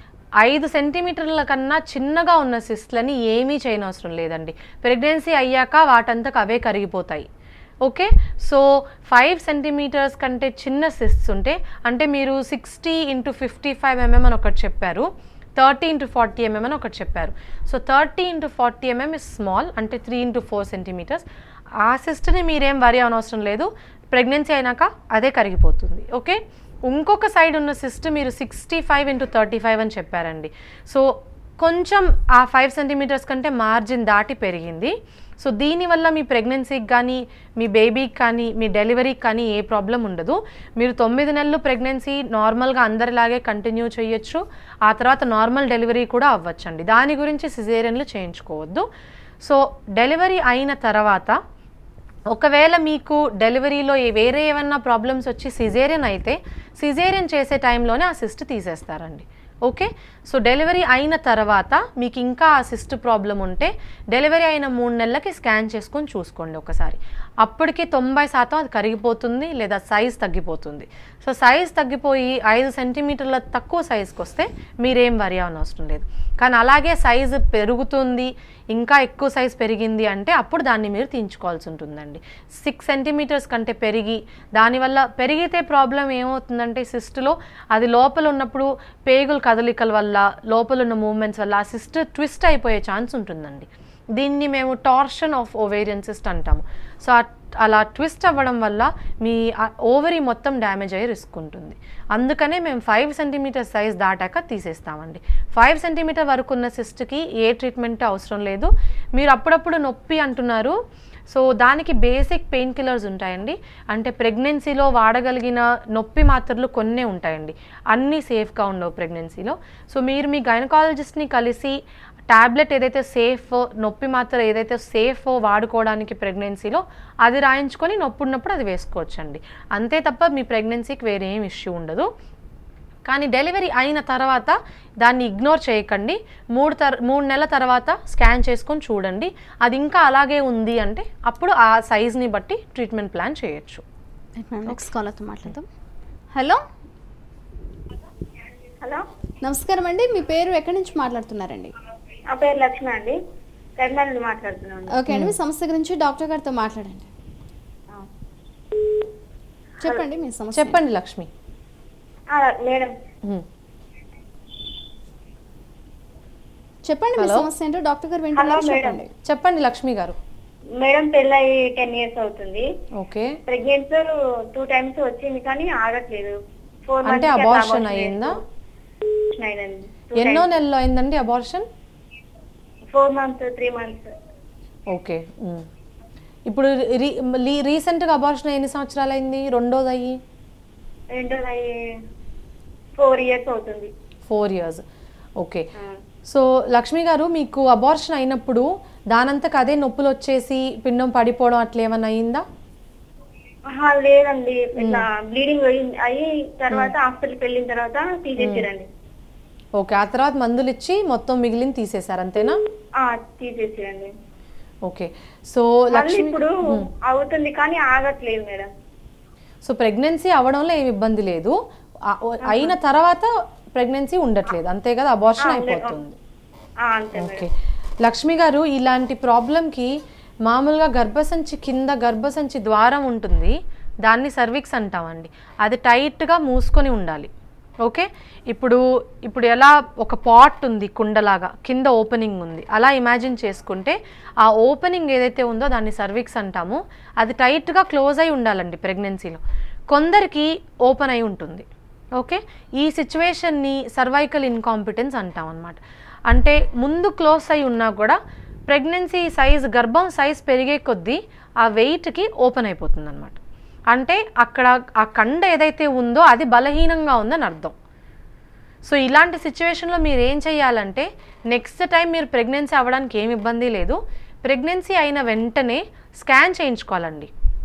ఐదు సెంటీమీటర్ల కన్నా చిన్నగా ఉన్న సిస్ట్లని ఏమీ చేయనవసరం లేదండి ప్రెగ్నెన్సీ అయ్యాక వాటంతకు అవే కరిగిపోతాయి ఓకే సో ఫైవ్ సెంటీమీటర్స్ కంటే చిన్న సిస్ట్స్ ఉంటే అంటే మీరు sixty into fifty five mm అని ఒకటి చెప్పారు థర్టీ ఇంటూ ఫార్టీ ఎంఎం అని ఒకటి చెప్పారు so thirty into forty mm is small అంటే త్రీ ఇంటూ ఫోర్ సెంటీమీటర్స్ ఆ సిస్ట్ని మీరేం వరి అవనవసరం లేదు ప్రెగ్నెన్సీ అయినాక అదే కరిగిపోతుంది ఓకే ఇంకొక సైడ్ ఉన్న సిస్ట్ మీరు sixty five into thirty five అని చెప్పారండి సో కొంచెం ఆ ఫైవ్ సెంటీమీటర్స్ కంటే మార్జిన్ దాటి పెరిగింది సో దీనివల్ల మీ ప్రెగ్నెన్సీకి కానీ మీ బేబీకి కానీ మీ డెలివరీకి కానీ ఏ ప్రాబ్లం ఉండదు మీరు తొమ్మిది నెలలు ప్రెగ్నెన్సీ నార్మల్గా అందరిలాగే కంటిన్యూ చేయొచ్చు ఆ తర్వాత నార్మల్ డెలివరీ కూడా అవ్వచ్చండి దాని గురించి సిజేరియన్లు చేయించుకోవద్దు సో డెలివరీ అయిన తర్వాత ఒకవేళ మీకు డెలివరీలో ఏ- వేరే ఏమన్నా ప్రాబ్లమ్స్ వచ్చి సిజేరియన్ అయితే సిజేరియన్ చేసే టైంలోనే ఆ సిస్ట్ తీసేస్తారండి ఓకే సో డెలివరీ అయిన తర్వాత మీకు ఇంకా ఆ సిస్ట్ ప్రాబ్లం ఉంటే డెలివరీ అయిన మూడు నెలలకి స్కాన్ చేసుకొని చూసుకోండి ఒకసారి అప్పటికి తొంభై శాతం అది కరిగిపోతుంది లేదా సైజ్ తగ్గిపోతుంది సో సైజ్ తగ్గిపోయి ఐదు సెంటీమీటర్ల తక్కువ సైజ్కి వస్తే మీరేం వరి అవనవసరం లేదు కానీ అలాగే సైజు పెరుగుతుంది ఇంకా ఎక్కువ సైజ్ పెరిగింది అంటే అప్పుడు దాన్ని మీరు తీయించుకోవాల్సి ఉంటుందండి సిక్స్ సెంటీమీటర్స్ కంటే పెరిగి దానివల్ల పెరిగితే ప్రాబ్లం ఏమవుతుందంటే సిస్ట్లో అది లోపల ఉన్నప్పుడు పేగుల కదలికల వల్ల లోపల ఉన్న మూమెంట్స్ వల్ల ఆ సిస్ట్ ట్విస్ట్ అయిపోయే ఛాన్స్ ఉంటుందండి దీన్ని మేము టార్షన్ ఆఫ్ ఓవేరియన్ సిస్ట్ అంటాము సో ఆ- అలా ట్విస్ట్ అవ్వడం వల్ల మీ ఓవరీ మొత్తం డ్యామేజ్ అయ్యే రిస్క్ ఉంటుంది అందుకనే మేము ఫైవ్ సెంటీమీటర్ సైజ్ దాటాక తీసేస్తామండి ఫైవ్ సెంటీమీటర్ వరకు ఉన్న సిస్ట్కి ఏ ట్రీట్మెంట్ అవసరం లేదు మీరు అప్పుడప్పుడు నొప్పి అంటున్నారు సో దానికి బేసిక్ పెయిన్ కిల్లర్స్ ఉంటాయండి అంటే ప్రెగ్నెన్సీలో వాడగలిగిన నొప్పి మాత్రలు కొన్నే ఉంటాయండి అన్నీ సేఫ్గా ఉండవు ప్రెగ్నెన్సీలో సో మీరు మీ గైనకాలజిస్ట్ని కలిసి టాబ్లెట్ ఏదైతే సేఫ్ నొప్పి మాత్రం ఏదైతే సేఫ్ వాడుకోవడానికి ప్రెగ్నెన్సీలో అది రాయించుకొని నొప్పి ఉన్నప్పుడు అది వేసుకోవచ్చండి అంతే తప్ప మీ ప్రెగ్నెన్సీకి వేరే ఏం ఇష్యూ ఉండదు కానీ డెలివరీ అయిన తర్వాత దాన్ని ఇగ్నోర్ చేయకండి మూడు తర్ మూడు నెలల తర్వాత స్కాన్ చేసుకొని చూడండి అది ఇంకా అలాగే ఉంది అంటే అప్పుడు ఆ సైజ్ని బట్టి ట్రీట్మెంట్ ప్లాన్ చేయొచ్చు నెక్స్ట్ కాలర్తో మాట్లాడదాం హలో హలో నమస్కారం అండి మీ పేరు ఎక్కడి నుంచి మాట్లాడుతున్నారండి నా పేరు లక్ష్మి అండి కర్నూలు నుండి మాట్లాడుతున్నాను ఓకే అండి మీ సమస్య గురించి డాక్టర్ గారితో మాట్లాడండి చెప్పండి మీ సమస్య చెప్పండి లక్ష్మి ఆ, మేడం ఉమ్. చెప్పండి మీ Hello? సమస్య ఏంటో డాక్టర్ గారు వింటున్నారు Hello, madam. చెప్పండి చెప్పండి లక్ష్మి గారు మేడం పెళ్ళయి టెన్ ఇయర్స్ అవుతుంది ఓకే ప్రెగ్నెన్స్ టూ టైమ్స్ వచ్చింది కానీ ఆగట్లేదు ఫోర్ అంటే అబార్షన్ అయ్యిందా ఎన్నో నెలలు అయిందండి abortion four months three months okay um. ఇప్పుడు రీ లీ- రీసెంట్గా అబార్షన్ ఎన్ని సంవత్సరాలు అయింది రెండోది అయ్యి రెండో ఫోర్ ఇయర్స్ అవుతుంది ఫోర్ ఇయర్స్ ఓకే ఆ. సో లక్ష్మి గారు మీకు అబార్షన్ అయినప్పుడు దానంతకు అదే నొప్పులు వచ్చేసి పిండం పడిపోవడం అట్లా ఏమైనా అయిందా ఆహా, లేదండి ఇట్లా బ్లీడింగ్ అయ్యి తర్వాత హాస్పిటల్కి వెళ్ళిన తర్వాత తీసేసారండి ఓకే ఆ తర్వాత మందులు ఇచ్చి మొత్తం మిగిలిన తీసేశారు అంతేనా ఆ, తీసేసారండి ఓకే సో మళ్ళీ లక్ష్మి ఇప్పుడు అవుతుంది కానీ ఆగట్లేదు మేడం సో ప్రెగ్నెన్సీ అవడంలో ఏమి ఇబ్బంది లేదు ఆ- అయిన తర్వాత ప్రెగ్నెన్సీ ఉండట్లేదు అంతే కదా అబార్షన్ ఆ, ఉండే- అయిపోతుంది ఆ, అంతే మేడం ఓకే లక్ష్మి గారు ఇలాంటి ప్రాబ్లంకి మామూలుగా గర్భసంచి కింద గర్భసంచి ద్వారం ఉంటుంది దాన్ని సర్విక్స్ అంటామండి అది టైట్గా మూసుకొని ఉండాలి ఓకే ఇప్పుడు ఇప్పుడు ఎలా ఒక పాట్ ఉంది కుండలాగా కింద ఓపెనింగ్ ఉంది అలా ఇమాజిన్ చేసుకుంటే ఆ ఓపెనింగ్ ఏదైతే ఉందో దాన్ని సర్విక్స్ అంటాము అది టైట్గా క్లోజ్ అయి ఉండాలండి ప్రెగ్నెన్సీలో కొందరికి ఓపెన్ అయి ఉంటుంది ఓకే ఈ సిచ్యువేషన్ని సర్వైకల్ ఇన్కాంపిటెన్స్ అంటాం అనమాట అంటే ముందు క్లోజ్ అయి ఉన్నా కూడా ప్రెగ్నెన్సీ సైజ్ గర్భం సైజ్ పెరిగే కొద్దీ ఆ వెయిట్కి ఓపెన్ అయిపోతుంది అనమాట అంటే అక్కడ ఆ కండ ఏదైతే ఉందో అది బలహీనంగా ఉందని అర్థం సో ఇలాంటి సిచ్యువేషన్లో మీరు ఏం చేయాలంటే నెక్స్ట్ టైం మీరు ప్రెగ్నెన్సీ అవ్వడానికి ఏమి ఇబ్బంది లేదు ప్రెగ్నెన్సీ అయిన వెంటనే స్కాన్ చేయించుకోవాలండి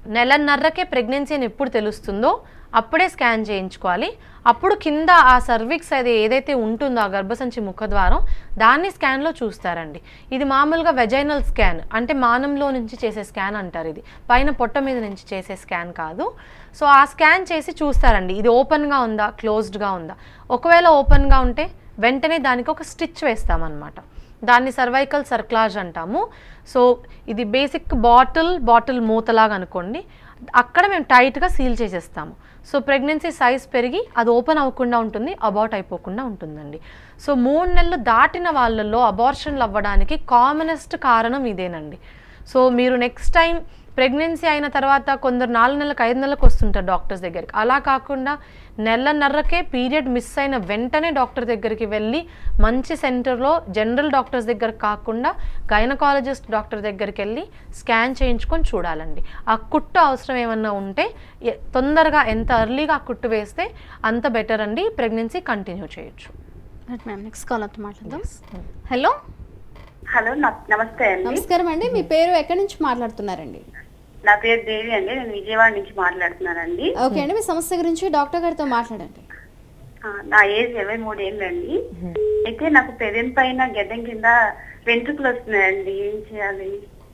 నెలన్నరకే ప్రెగ్నెన్సీ అని ఎప్పుడు తెలుస్తుందో అప్పుడే స్కాన్ చేయించుకోవాలి అప్పుడు కింద ఆ సర్విక్స్ అది ఏదైతే ఉంటుందో ఆ గర్భసంచి ముఖద్వారం దాన్ని స్కాన్లో చూస్తారండి ఇది మామూలుగా వెజైనల్ స్కాన్ అంటే మానంలో నుంచి చేసే స్కాన్ అంటారు ఇది పైన పొట్ట మీద నుంచి చేసే స్కాన్ కాదు సో ఆ స్కాన్ చేసి చూస్తారండి ఇది ఓపెన్గా ఉందా క్లోజ్డ్గా ఉందా ఒకవేళ ఓపెన్గా ఉంటే వెంటనే దానికి ఒక స్టిచ్ వేస్తామన్నమాట దాన్ని సర్వైకల్ సర్క్లాజ్ అంటాము సో ఇది బేసిక్ బాటిల్ బాటిల్ మూతలాగా అనుకోండి అక్కడ మేము టైట్గా సీల్ చేసేస్తాము సో ప్రెగ్నెన్సీ సైజ్ పెరిగి అది ఓపెన్ అవ్వకుండా ఉంటుంది అబార్ట్ అయిపోకుండా ఉంటుందండి సో మూడు నెలలు దాటిన వాళ్ళల్లో అబార్షన్లు అవ్వడానికి కామనెస్ట్ కారణం ఇదేనండి సో మీరు నెక్స్ట్ టైం ప్రెగ్నెన్సీ అయిన తర్వాత కొందరు నాలుగు నెలలకు ఐదు నెలలకు వస్తుంటారు డాక్టర్స్ దగ్గరికి అలా కాకుండా నెలన్నరకే పీరియడ్ మిస్ అయిన వెంటనే డాక్టర్ దగ్గరికి వెళ్ళి మంచి సెంటర్లో జనరల్ డాక్టర్స్ దగ్గర కాకుండా గైనకాలజిస్ట్ డాక్టర్ దగ్గరికి వెళ్ళి స్కాన్ చేయించుకొని చూడాలండి ఆ కుట్టు అవసరం ఏమన్నా ఉంటే ఎ- తొందరగా ఎంత ఎర్లీగా ఆ కుట్టు వేస్తే అంత బెటర్ అండి ప్రెగ్నెన్సీ కంటిన్యూ చేయొచ్చు రైట్ మ్యామ్ నెక్స్ట్ కాల్ తో మాట్లాడదాం హలో హలో న- నమస్తే అండి నమస్కారం అండి మీ పేరు ఎక్కడి నుంచి మాట్లాడుతున్నారండి నా పేరు దేవి అండి నేను విజయవాడ నుంచి మాట్లాడుతున్నానండి ఓకే అండి మీ సమస్య గురించి డాక్టర్ గారితో మాట్లాడండి ఆ, నా ఏజ్ ఇరవై మూడు ఏళ్ళండి అయితే నాకు పెదం పైన గెడ్డం కింద వెంట్రుకలు వస్తున్నాయండి ఏం చేయాలి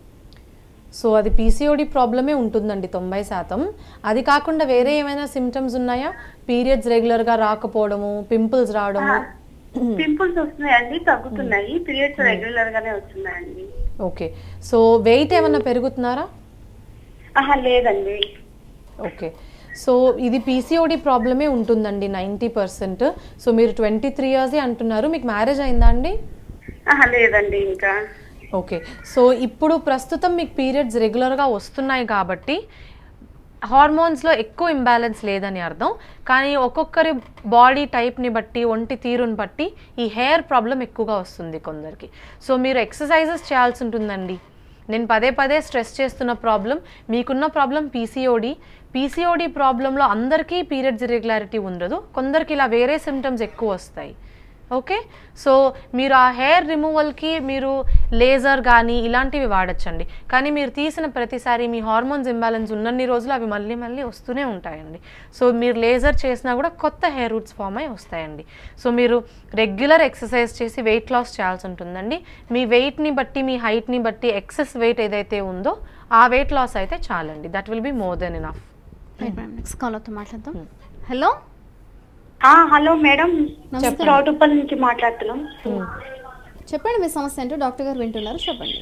సో అది పీసీఓడి ప్రాబ్లమే ఉంటుందండి తొంభై శాతం అది కాకుండా వేరే ఏమైనా సిమ్టమ్స్ ఉన్నాయా పీరియడ్స్ రెగ్యులర్గా రాకపోవడము పింపుల్స్ రావడము పింపుల్స్ వస్తున్నాయండి తగ్గుతున్నాయి పీరియడ్స్ రెగ్యులర్ గానే వస్తున్నాయండి ఓకే సో వెయిట్ ఏమన్నా పెరుగుతున్నారా ఆహా లేదండి ఓకే సో ఇది పీసీఓడి ప్రాబ్లమే ఉంటుందండి నైంటీ పర్సెంట్ సో మీరు ట్వంటీ త్రీ ఇయర్సే అంటున్నారు మీకు మ్యారేజ్ అయిందా అండి ఆహా లేదండి ఇంకా ఓకే సో ఇప్పుడు ప్రస్తుతం మీకు పీరియడ్స్ రెగ్యులర్గా వస్తున్నాయి కాబట్టి హార్మోన్స్లో ఎక్కువ ఇంబ్యాలెన్స్ లేదని అర్థం కానీ ఒక్కొక్కరి బాడీ టైప్ని బట్టి ఒంటి తీరుని బట్టి ఈ హెయిర్ ప్రాబ్లం ఎక్కువగా వస్తుంది కొందరికి సో మీరు ఎక్సర్సైజెస్ చేయాల్సి ఉంటుందండి నేను పదే పదే స్ట్రెస్ చేస్తున్న ప్రాబ్లం మీకున్న ప్రాబ్లం పీసీఓడి పీసీఓడి ప్రాబ్లంలో అందరికీ పీరియడ్స్ ఇరెగ్యులారిటీ ఉండదు కొందరికి ఇలా వేరే సిమ్టమ్స్ ఎక్కువ వస్తాయి ఓకే సో మీరు ఆ హెయిర్ రిమూవల్కి మీరు లేజర్ కానీ ఇలాంటివి వాడచ్చండి కానీ మీరు తీసిన ప్రతిసారి మీ హార్మోన్స్ ఇంబ్యాలెన్స్ ఉన్నన్ని రోజులు అవి మళ్ళీ మళ్ళీ వస్తూనే ఉంటాయండి సో మీరు లేజర్ చేసినా కూడా కొత్త హెయిర్ రూట్స్ ఫామ్ అయి వస్తాయండి సో మీరు రెగ్యులర్ ఎక్సర్సైజ్ చేసి వెయిట్ లాస్ చేయాల్సి ఉంటుందండి మీ వెయిట్ని బట్టి మీ హైట్ని బట్టి ఎక్సెస్ వెయిట్ ఏదైతే ఉందో ఆ వెయిట్ లాస్ అయితే చాలండి that will be more than enough right ma'am next call తో మాట్లాడదాం హలో ఆ హలో మేడం నమస్కారం. చౌటుప్పల్ నుంచి మాట్లాడుతున్నాం చెప్పండి మీ సమస్య ఏంటో డాక్టర్ గారు వింటున్నారు చెప్పండి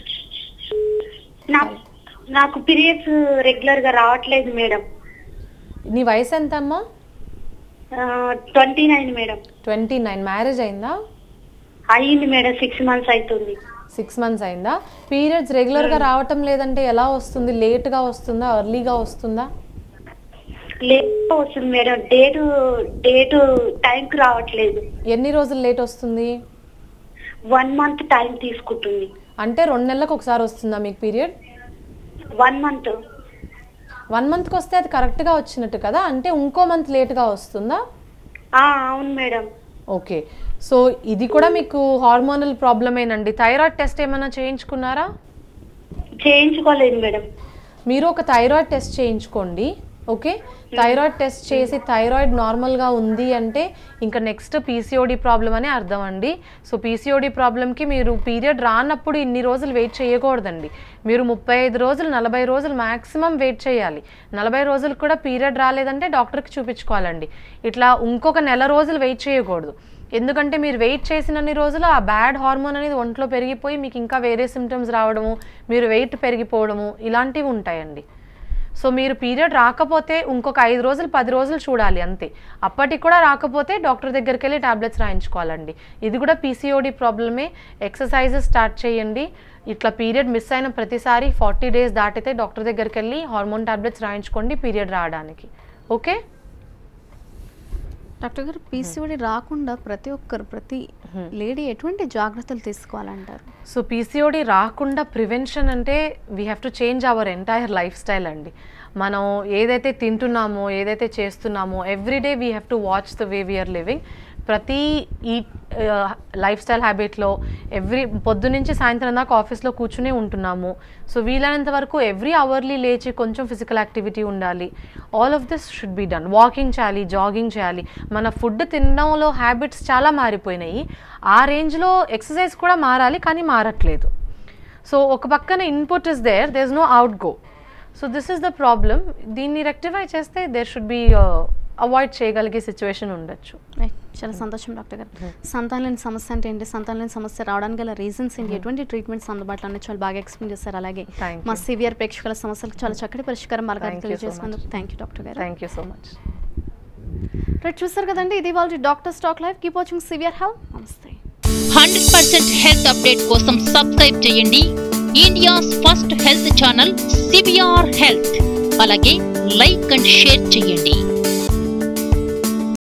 నా నాకు పీరియడ్స్ రెగ్యులర్ గా రావట్లేదు మేడం నీ వయసు ఎంత అమ్మా twenty nine madam twenty nine marriage అయిందా అయ్యింది మేడం సిక్స్ మంత్స్ అవుతుంది సిక్స్ మంత్స్ అయిందా పీరియడ్స్ రెగ్యులర్గా రావటం లేదంటే ఎలా వస్తుంది లేట్గా వస్తుందా ఎర్లీగా వస్తుందా లేట్ వస్తుంది మేడం డేట్ డేట్ టైం కి రావట్లేదు ఎన్ని రోజులు లేట్ వస్తుంది వన్ మంత్ టైం తీసుకుంటుంది అంటే రెండు నెలలకు ఒకసారి వస్తుందా మీకు పీరియడ్ వన్ మంత్ వన్ మంత్కి వస్తే అది కరెక్ట్గా వచ్చినట్టు కదా అంటే ఇంకో మంత్ లేట్గా వస్తుందా అవును మేడం ఓకే సో ఇది కూడా మీకు హార్మోనల్ ప్రాబ్లమేనండి థైరాయిడ్ టెస్ట్ ఏమైనా చేయించుకున్నారా చేయించుకోలేదు మేడం మీరు ఒక థైరాయిడ్ టెస్ట్ చేయించుకోండి ఓకే థైరాయిడ్ టెస్ట్ చేసి థైరాయిడ్ నార్మల్గా ఉంది అంటే ఇంకా నెక్స్ట్ పీసీఓడి ప్రాబ్లం అని అర్థం అండి సో పీసీఓడి ప్రాబ్లంకి మీరు పీరియడ్ రానప్పుడు ఇన్ని రోజులు వెయిట్ చేయకూడదండి మీరు ముప్పై ఐదు రోజులు నలభై రోజులు మ్యాక్సిమం వెయిట్ చేయాలి నలభై రోజులు కూడా పీరియడ్ రాలేదంటే డాక్టర్కి చూపించుకోవాలండి ఇట్లా ఇంకొక నెల రోజులు వెయిట్ చేయకూడదు ఎందుకంటే మీరు వెయిట్ చేసినన్ని రోజులు ఆ బ్యాడ్ హార్మోన్ అనేది ఒంట్లో పెరిగిపోయి మీకు ఇంకా వేరే సిమ్టమ్స్ రావడము మీరు వెయిట్ పెరిగిపోవడము ఇలాంటివి ఉంటాయండి సో మీరు పీరియడ్ రాకపోతే ఇంకొక ఐదు రోజులు పది రోజులు చూడాలి అంతే అప్పటికి కూడా రాకపోతే డాక్టర్ దగ్గరికి వెళ్ళి టాబ్లెట్స్ రాయించుకోవాలండి ఇది కూడా పీసీఓడి ప్రాబ్లమే ఎక్సర్సైజెస్ స్టార్ట్ చేయండి ఇట్లా పీరియడ్ మిస్ అయిన ప్రతిసారి ఫార్టీ డేస్ దాటితే డాక్టర్ దగ్గరికి వెళ్ళి హార్మోన్ టాబ్లెట్స్ రాయించుకోండి పీరియడ్ రావడానికి ఓకే డాక్టర్ గారు పీసీఓడి రాకుండా ప్రతి ఒక్కరు ప్రతి లేడీ ఎటువంటి జాగ్రత్తలు తీసుకోవాలంటారు సో పీసీఓడి రాకుండా ప్రివెన్షన్ అంటే we have to change our entire lifestyle అండి మనం ఏదైతే తింటున్నామో ఏదైతే చేస్తున్నామో everyday we have to watch the way we are living ప్రతి ఈ లైఫ్ స్టైల్ హ్యాబిట్లో ఎవ్రీ పొద్దు నుంచి సాయంత్రం దాకా ఆఫీస్లో కూర్చునే ఉంటున్నాము సో వీలైనంత వరకు ఎవ్రీ అవర్లీ లేచి కొంచెం ఫిజికల్ యాక్టివిటీ ఉండాలి all of this should be done walking చేయాలి జాగింగ్ చేయాలి మన ఫుడ్ తినడంలో హ్యాబిట్స్ చాలా మారిపోయినాయి ఆ రేంజ్లో ఎక్సర్సైజ్ కూడా మారాలి కానీ మారట్లేదు సో ఒక పక్కన input is there there is no outgo so this is the problem దీన్ని రెక్టిఫై చేస్తే దేర్ షుడ్ బి అవాయిడ్ చేయగలిగే సిచ్యువేషన్ ఉండొచ్చు రైట్ చాలా సంతోషం డాక్టర్ గారు సంతానం లేని సమస్య అంటే ఏంటి సంతానం లేని సమస్య రావడానికి గల రీజన్స్ ఏంటి ఎటువంటి ట్రీట్మెంట్స్ అందుబాటులో ఉన్నాయి చాలా బాగా ఎక్స్ప్లెయిన్ చేశారు అలాగే Thank మా you. సివియర్ ప్రేక్షకుల సమస్యలకు చాలా చక్కటి పరిష్కారం Thank మార్గాలు you so తెలియజేసుకుందుకు much. Thank you doctor garu thank you so much right చూసారు కదండి ఇది వాళ్ళ doctor stack life keep watching CVR health నమస్తే హండ్రెడ్ పర్సెంట్ హెల్త్ అప్డేట్ కోసం సబ్స్క్రైబ్ చేయండి India's first health channel CBR health అలాగే లైక్ అండ్ షేర్ చేయండి